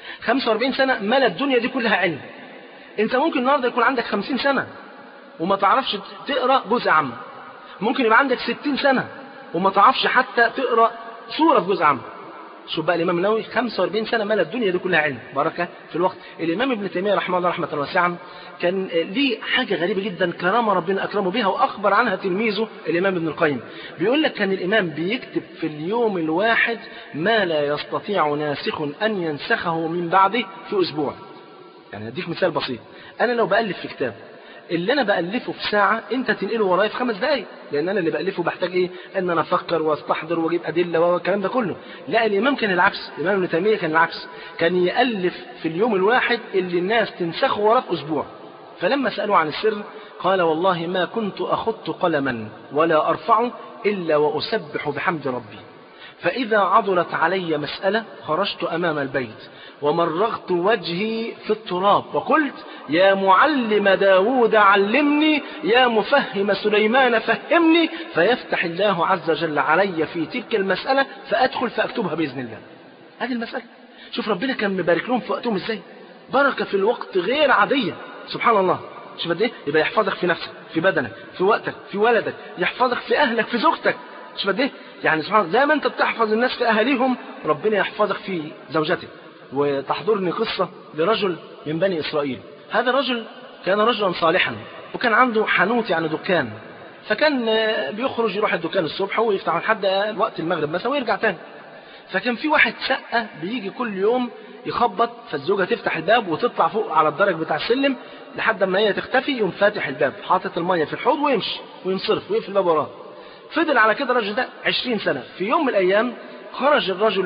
45 سنة ملا الدنيا دي كلها علم انت ممكن النهارده يكون عندك 50 سنة وما تعرفش تقرا جزء عام ممكن يبقى عندك 60 سنة وما تعرفش حتى تقرا سورة في جزء عام شوف بقى الامام النووي 45 سنه ملا الدنيا دي كلها علم بركه في الوقت الامام ابن تيميه رحمه الله رحمه واسعه كان ليه حاجه غريبه جدا كرامه ربنا اكرمه بها واخبر عنها تلميذه الامام ابن القيم بيقول لك كان الامام بيكتب في اليوم الواحد ما لا يستطيع ناسخ ان ينسخه من بعده في اسبوع يعني اديك مثال بسيط انا لو بالف في كتاب اللي انا بالفه في ساعه انت تنقله ورايا في خمس دقائق لان انا اللي بالفه بحتاج ايه ان انا افكر واستحضر واجيب ادله والكلام ده كله لا الامام كان العكس الامام ابن تيميه كان العكس كان يالف في اليوم الواحد اللي الناس تنسخه وراه في اسبوع فلما سألوا عن السر قال والله ما كنت أخط قلما ولا أرفعه إلا وأسبح بحمد ربي فإذا عضلت علي مسألة خرجت أمام البيت ومرغت وجهي في التراب وقلت يا معلم داود علمني يا مفهم سليمان فهمني فيفتح الله عز وجل علي في تلك المسألة فأدخل فأكتبها بإذن الله هذه المسألة شوف ربنا كان مبارك لهم في وقتهم ازاي بركة في الوقت غير عادية سبحان الله شوف قد ايه يبقى يحفظك في نفسك في بدنك في وقتك في ولدك يحفظك في اهلك في زوجتك شوف قد ايه يعني سبحان الله زي ما انت بتحفظ الناس في اهاليهم ربنا يحفظك في زوجتك وتحضرني قصة لرجل من بني إسرائيل هذا الرجل كان رجلا صالحا وكان عنده حانوت يعني دكان فكان بيخرج يروح الدكان الصبح ويفتح لحد وقت المغرب مثلا ويرجع تاني فكان في واحد شقة بيجي كل يوم يخبط فالزوجة تفتح الباب وتطلع فوق على الدرج بتاع السلم لحد ما هي تختفي يقوم فاتح الباب حاطط المية في الحوض ويمشي وينصرف ويقفل الباب وراه فضل على كده الراجل ده 20 سنة في يوم من الأيام خرج الرجل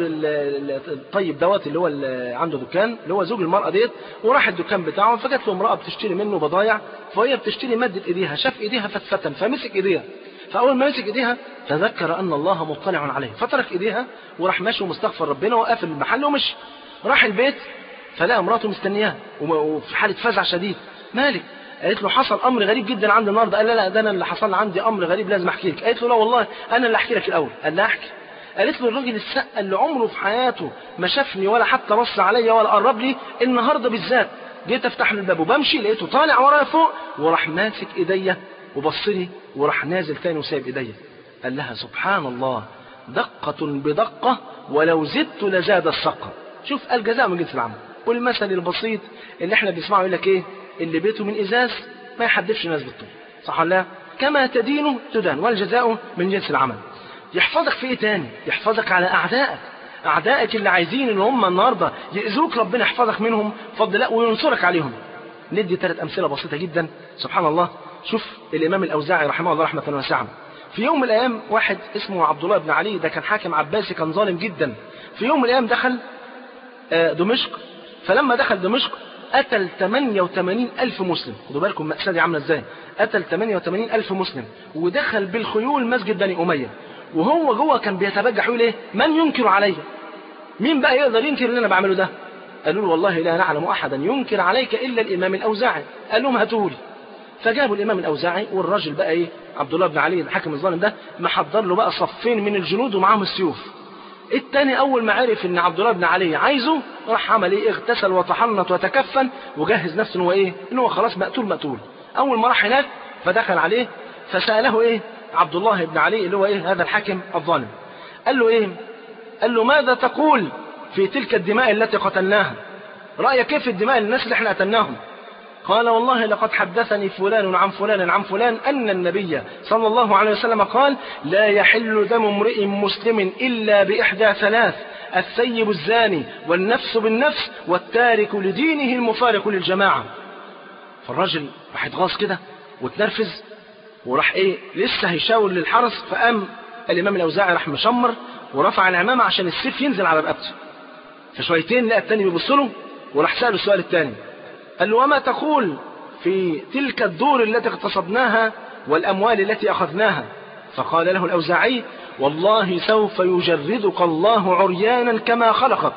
الطيب دوت اللي هو اللي عنده دكان اللي هو زوج المرأة ديت وراح الدكان بتاعه فجت له امرأة بتشتري منه بضايع فهي بتشتري مادة ايديها شاف ايديها فاتفتن فمسك ايديها فأول ما مسك ايديها تذكر أن الله مطلع عليه فترك ايديها وراح ماشي ومستغفر ربنا وقافل المحل ومشي راح البيت فلقى مراته مستنياه وفي حالة فزع شديد مالك قالت له حصل امر غريب جدا عندي النهارده قال لا لا ده انا اللي حصل عندي امر غريب لازم احكي لك قالت له لا والله انا اللي احكي لك الاول قال لها احكي قالت له الراجل السقة اللي عمره في حياته ما شافني ولا حتى بص عليا ولا قرب لي النهارده بالذات جيت افتح له الباب وبمشي لقيته طالع ورايا فوق وراح ماسك ايديا وبص لي وراح نازل تاني وسايب ايديا قال لها سبحان الله دقة بدقة ولو زدت لزاد السقة شوف الجزاء من جنس العمل والمثل البسيط اللي احنا بنسمعه يقول لك ايه اللي بيته من ازاز ما يحدفش الناس بالطول صح ولا لا كما تدين تدان والجزاء من جنس العمل يحفظك في ايه تاني يحفظك على اعدائك اعدائك اللي عايزين ان هم النهارده ياذوك ربنا يحفظك منهم فضل لا وينصرك عليهم ندي ثلاث امثله بسيطه جدا سبحان الله شوف الامام الاوزاعي رحمه الله رحمه واسعه في يوم من الايام واحد اسمه عبد الله بن علي ده كان حاكم عباسي كان ظالم جدا في يوم من الايام دخل دمشق فلما دخل دمشق قتل 88 ألف مسلم خدوا بالكم المأساة دي عاملة ازاي قتل 88 ألف مسلم ودخل بالخيول مسجد بني أمية وهو جوه كان بيتبجح يقول ايه من ينكر علي مين بقى يقدر ينكر اللي انا بعمله ده قالوا له والله لا نعلم احدا ينكر عليك الا الامام الاوزاعي قال لهم هاتوا لي فجابوا الامام الاوزاعي والراجل بقى ايه عبد الله بن علي الحاكم الظالم ده محضر له بقى صفين من الجنود ومعاهم السيوف التاني اول ما عرف ان عبد الله بن علي عايزه راح عمل ايه اغتسل وتحنط وتكفن وجهز نفسه ان هو ايه ان هو خلاص مقتول مقتول اول ما راح هناك فدخل عليه فساله ايه عبد الله بن علي اللي هو ايه هذا الحاكم الظالم قال له ايه قال له ماذا تقول في تلك الدماء التي قتلناها رأيك كيف الدماء الناس اللي احنا قتلناهم قال والله لقد حدثني فلان عن فلان عن فلان أن النبي صلى الله عليه وسلم قال لا يحل دم امرئ مسلم إلا بإحدى ثلاث الثيب الزاني والنفس بالنفس والتارك لدينه المفارق للجماعة فالراجل راح يتغاظ كده وتنرفز وراح ايه لسه هيشاور للحرس فقام الامام الاوزاعي راح مشمر ورفع العمامه عشان السيف ينزل على رقبته فشويتين لقى التاني بيبص له وراح ساله السؤال الثاني قال له وما تقول في تلك الدور التي اغتصبناها والاموال التي اخذناها فقال له الاوزاعي والله سوف يجردك الله عريانا كما خلقك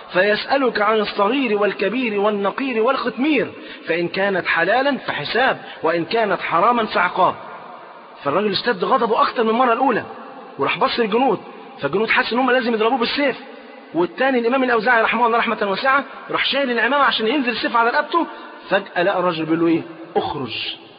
فيسألك عن الصغير والكبير والنقير والختمير فإن كانت حلالا فحساب وإن كانت حراما فعقاب فالراجل اشتد غضبه أكتر من المرة الأولى وراح بص الجنود فالجنود حس ان هم لازم يضربوه بالسيف والتاني الامام الاوزاعي رحمه الله رحمه واسعه راح شايل العمامه عشان ينزل السيف على رقبته فجاه لقى الراجل بيقول له ايه اخرج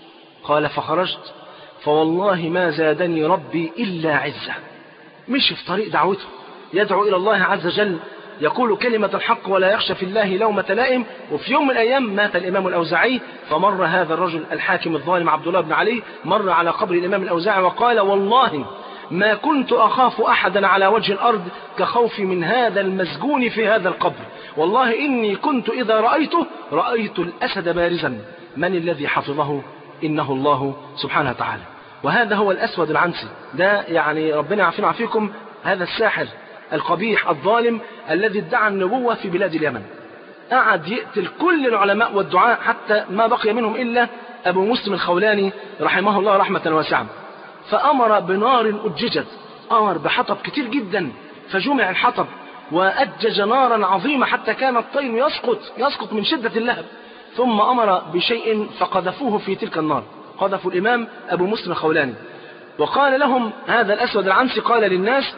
قال فخرجت فوالله ما زادني ربي الا عزه مشي في طريق دعوته يدعو الى الله عز وجل يقول كلمة الحق ولا يخشى في الله لومة لائم وفي يوم من الأيام مات الإمام الأوزاعي فمر هذا الرجل الحاكم الظالم عبد الله بن علي مر على قبر الإمام الأوزاعي وقال والله ما كنت أخاف أحدا على وجه الأرض كخوفي من هذا المسجون في هذا القبر والله إني كنت إذا رأيته رأيت الأسد بارزا من الذي حفظه إنه الله سبحانه وتعالى وهذا هو الأسود العنسي ده يعني ربنا يعافينا ويعافيكم هذا الساحر القبيح الظالم الذي ادعى النبوة في بلاد اليمن قعد يقتل كل العلماء والدعاء حتى ما بقي منهم إلا أبو مسلم الخولاني رحمه الله رحمة واسعة فأمر بنار أججت أمر بحطب كتير جدا فجمع الحطب وأجج نارا عظيمة حتى كان الطين يسقط يسقط من شدة اللهب ثم أمر بشيء فقذفوه في تلك النار قذفوا الإمام أبو مسلم الخولاني وقال لهم هذا الأسود العنسي قال للناس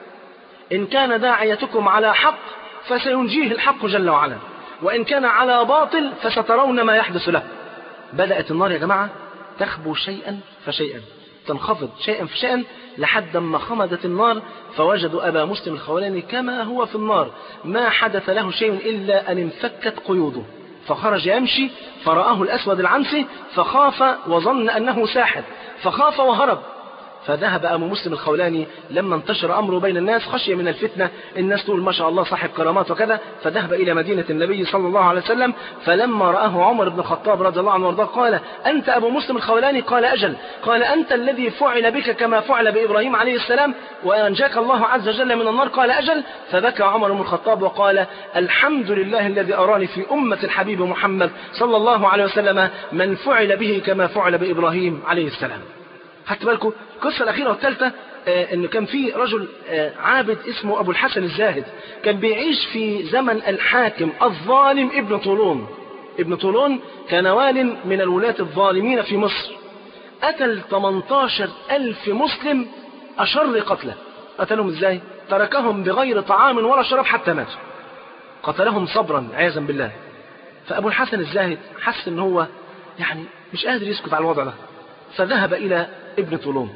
إن كان داعيتكم على حق فسينجيه الحق جل وعلا وإن كان على باطل فسترون ما يحدث له بدأت النار يا جماعة تخبو شيئا فشيئا تنخفض شيئا فشيئا لحد ما خمدت النار فوجدوا أبا مسلم الخولاني كما هو في النار ما حدث له شيء إلا أن انفكت قيوده فخرج يمشي فرآه الأسود العنسي فخاف وظن أنه ساحر فخاف وهرب فذهب أبو مسلم الخولاني لما انتشر أمره بين الناس خشية من الفتنة الناس تقول ما شاء الله صاحب كرامات وكذا فذهب إلى مدينة النبي صلى الله عليه وسلم فلما رآه عمر بن الخطاب رضي الله عنه وارضاه قال أنت أبو مسلم الخولاني قال أجل قال أنت الذي فعل بك كما فعل بإبراهيم عليه السلام وأنجاك الله عز وجل من النار قال أجل فبكى عمر بن الخطاب وقال الحمد لله الذي أراني في أمة الحبيب محمد صلى الله عليه وسلم من فعل به كما فعل بإبراهيم عليه السلام خدت بالكم القصه الاخيره والثالثه آه ان كان في رجل آه عابد اسمه ابو الحسن الزاهد كان بيعيش في زمن الحاكم الظالم ابن طولون ابن طولون كان وال من الولاة الظالمين في مصر قتل 18 ألف مسلم أشر قتله قتلهم ازاي تركهم بغير طعام ولا شراب حتى ماتوا قتلهم صبرا عياذا بالله فأبو الحسن الزاهد حس ان هو يعني مش قادر يسكت على الوضع ده فذهب إلى ابن طولون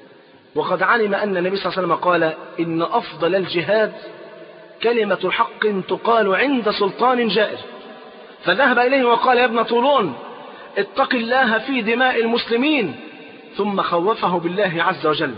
وقد علم أن النبي صلى الله عليه وسلم قال إن أفضل الجهاد كلمة حق تقال عند سلطان جائر فذهب إليه وقال يا ابن طولون اتق الله في دماء المسلمين ثم خوفه بالله عز وجل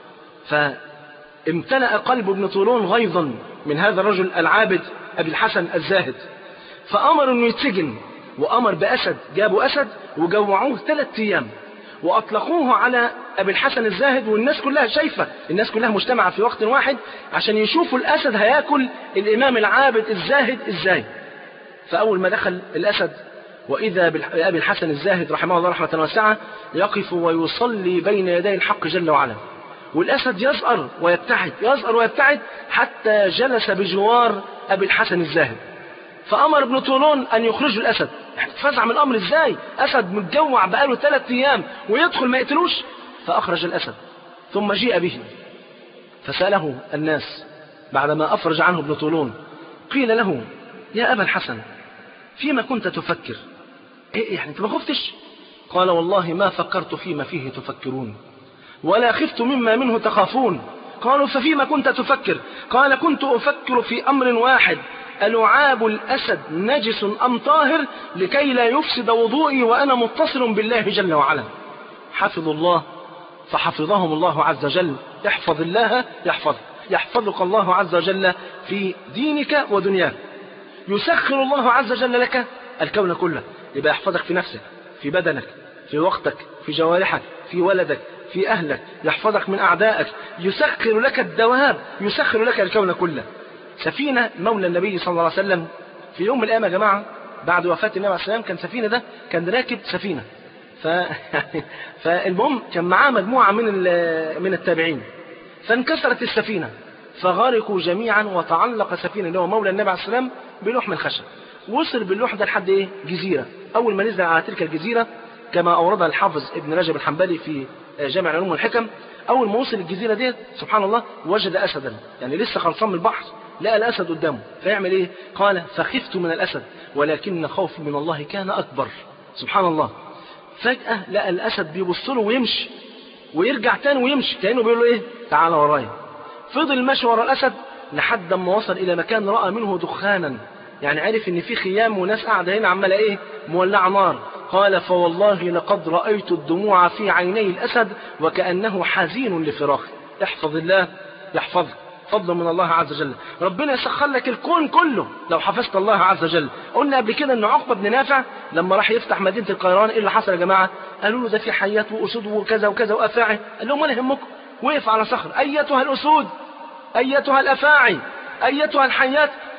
فامتلأ قلب ابن طولون غيظا من هذا الرجل العابد أبي الحسن الزاهد فأمر أنه يتسجن وأمر بأسد جابوا أسد وجوعوه ثلاثة أيام وأطلقوه على أبي الحسن الزاهد والناس كلها شايفة الناس كلها مجتمعة في وقت واحد عشان يشوفوا الأسد هياكل الإمام العابد الزاهد إزاي فأول ما دخل الأسد وإذا بأبي الحسن الزاهد رحمه الله رحمة واسعة يقف ويصلي بين يدي الحق جل وعلا والأسد يزأر ويبتعد يزأر ويبتعد حتى جلس بجوار أبي الحسن الزاهد فأمر ابن طولون أن يخرجوا الأسد فزع من الأمر إزاي أسد متجوع بقاله ثلاث أيام ويدخل ما يقتلوش فأخرج الأسد ثم جيء به فسأله الناس بعدما أفرج عنه ابن طولون قيل له يا أبا الحسن فيما كنت تفكر إيه يعني أنت ما خفتش قال والله ما فكرت فيما فيه تفكرون ولا خفت مما منه تخافون قالوا ففيما كنت تفكر قال كنت أفكر في أمر واحد ألعاب الأسد نجس أم طاهر لكي لا يفسد وضوئي وأنا متصل بالله جل وعلا حفظوا الله فحفظهم الله عز وجل احفظ الله يحفظ يحفظك الله عز وجل في دينك ودنياك يسخر الله عز وجل لك الكون كله يبقى يحفظك في نفسك في بدنك في وقتك في جوارحك في ولدك في أهلك يحفظك من أعدائك يسخر لك الدواب يسخر لك الكون كله سفينة مولى النبي صلى الله عليه وسلم في يوم من الأيام يا جماعة بعد وفاة النبي عليه السلام كان سفينة ده كان راكب سفينة ف... فالمهم كان معاه مجموعة من من التابعين فانكسرت السفينة فغرقوا جميعا وتعلق سفينة اللي هو مولى النبي عليه السلام بلوح من خشب وصل باللوح ده لحد ايه جزيرة أول ما نزل على تلك الجزيرة كما أوردها الحافظ ابن رجب الحنبلي في جامع العلوم والحكم أول ما وصل الجزيرة ديت سبحان الله وجد أسدا يعني لسه خلصان من البحر لقى الأسد قدامه فيعمل إيه قال فخفت من الأسد ولكن خوفي من الله كان أكبر سبحان الله فجأة لقى الأسد بيبص له ويمشي ويرجع تاني ويمشي كأنه بيقول له إيه تعالى ورايا فضل ماشي ورا الأسد لحد ما وصل إلى مكان رأى منه دخانا يعني عرف إن في خيام وناس قاعدة هنا عمالة إيه مولعة نار قال فوالله لقد رأيت الدموع في عيني الأسد وكأنه حزين لفراقه احفظ الله يحفظك فضل من الله عز وجل ربنا يسخر لك الكون كله لو حفظت الله عز وجل قلنا قبل كده ان عقبه بن نافع لما راح يفتح مدينه القيران ايه اللي حصل يا جماعه قالوا له ده في حيات واسود وكذا وكذا وافاعي قال لهم ولا يهمكم وقف على صخر ايتها الاسود ايتها الافاعي ايتها الحيات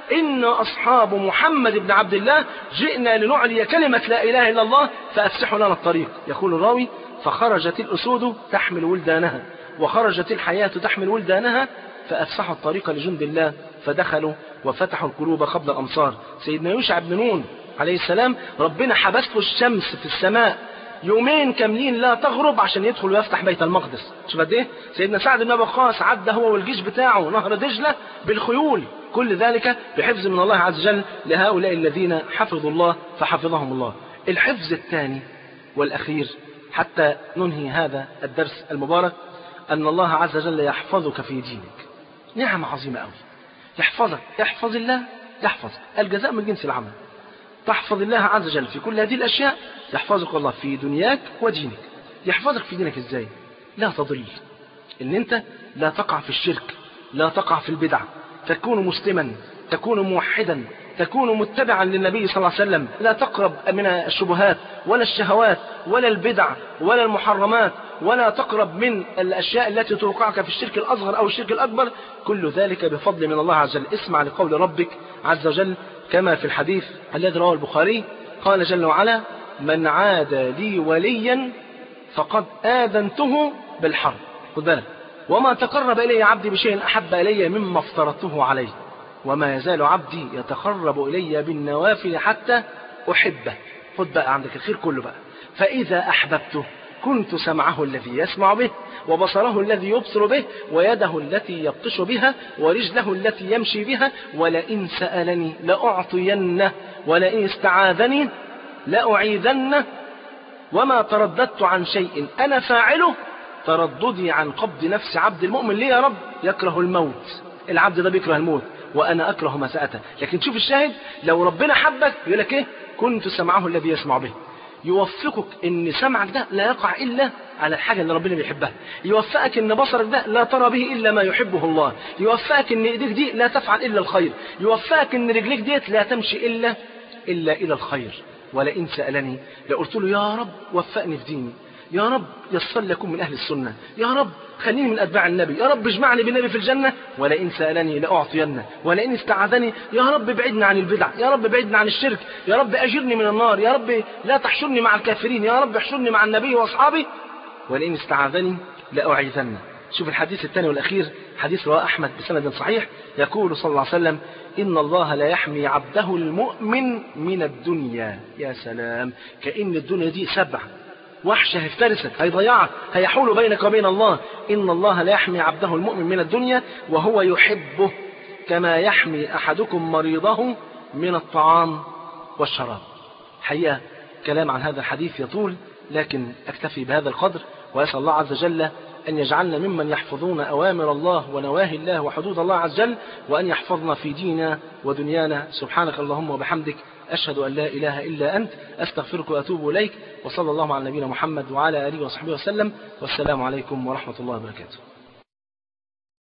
إن أصحاب محمد بن عبد الله جئنا لنعلي كلمة لا إله إلا الله فأفسحوا لنا الطريق يقول الراوي فخرجت الأسود تحمل ولدانها وخرجت الحياة تحمل ولدانها فأفسحوا الطريق لجند الله فدخلوا وفتحوا القلوب قبل الأمصار سيدنا يوشع بن نون عليه السلام ربنا حبس له الشمس في السماء يومين كاملين لا تغرب عشان يدخل ويفتح بيت المقدس شوف قد ايه سيدنا سعد بن ابي وقاص عدى هو والجيش بتاعه نهر دجله بالخيول كل ذلك بحفظ من الله عز وجل لهؤلاء الذين حفظوا الله فحفظهم الله الحفظ الثاني والاخير حتى ننهي هذا الدرس المبارك ان الله عز وجل يحفظك في دينك نعمه عظيمه قوي يحفظك يحفظ الله يحفظ الجزاء من جنس العمل تحفظ الله عز وجل في كل هذه الأشياء يحفظك الله في دنياك ودينك يحفظك في دينك إزاي لا تضل إن أنت لا تقع في الشرك لا تقع في البدع تكون مسلما تكون موحدا تكون متبعا للنبي صلى الله عليه وسلم لا تقرب من الشبهات ولا الشهوات ولا البدع ولا المحرمات ولا تقرب من الأشياء التي توقعك في الشرك الأصغر أو الشرك الأكبر كل ذلك بفضل من الله عز وجل اسمع لقول ربك عز وجل كما في الحديث الذي رواه البخاري قال جل وعلا من عاد لي وليا فقد آذنته بالحرب خد بالك وما تقرب إلي عبدي بشيء أحب إلي مما افترضته عليه وما يزال عبدي يتقرب إلي بالنوافل حتى أحبه خد بقى عندك الخير كله بقى فإذا أحببته كنت سمعه الذي يسمع به وبصره الذي يبصر به ويده التي يبطش بها ورجله التي يمشي بها ولئن سألني لأعطينه ولئن استعاذني لأعيذنه وما ترددت عن شيء أنا فاعله ترددي عن قبض نفس عبد المؤمن ليه يا رب يكره الموت العبد ده بيكره الموت وأنا أكره مساءته لكن شوف الشاهد لو ربنا حبك يقول لك إيه كنت سمعه الذي يسمع به يوفقك ان سمعك ده لا يقع الا على الحاجه اللي ربنا بيحبها يوفقك ان بصرك ده لا ترى به الا ما يحبه الله يوفقك ان ايديك دي لا تفعل الا الخير يوفقك ان رجليك ديت لا تمشي الا الا الى الخير ولئن سالني لقلت له يا رب وفقني في ديني يا رب يسر لكم من اهل السنه يا رب خليني من اتباع النبي يا رب اجمعني بالنبي في الجنه ولئن سالني لاعطينه ولئن استعاذني يا رب ابعدنا عن البدع يا رب ابعدنا عن الشرك يا رب اجرني من النار يا رب لا تحشرني مع الكافرين يا رب احشرني مع النبي واصحابه ولئن استعاذني لاعيذنه شوف الحديث الثاني والاخير حديث رواه احمد بسند صحيح يقول صلى الله عليه وسلم إن الله لا يحمي عبده المؤمن من الدنيا يا سلام كأن الدنيا دي سبع وحش هيفترسك هيضيعك هيحول بينك وبين الله إن الله لا يحمي عبده المؤمن من الدنيا وهو يحبه كما يحمي أحدكم مريضه من الطعام والشراب حقيقة كلام عن هذا الحديث يطول لكن أكتفي بهذا القدر وأسأل الله عز وجل أن يجعلنا ممن يحفظون أوامر الله ونواهي الله وحدود الله عز وجل وأن يحفظنا في ديننا ودنيانا سبحانك اللهم وبحمدك أشهد أن لا إله إلا أنت أستغفرك وأتوب إليك وصلى الله على نبينا محمد وعلى آله وصحبه وسلم والسلام عليكم ورحمة الله وبركاته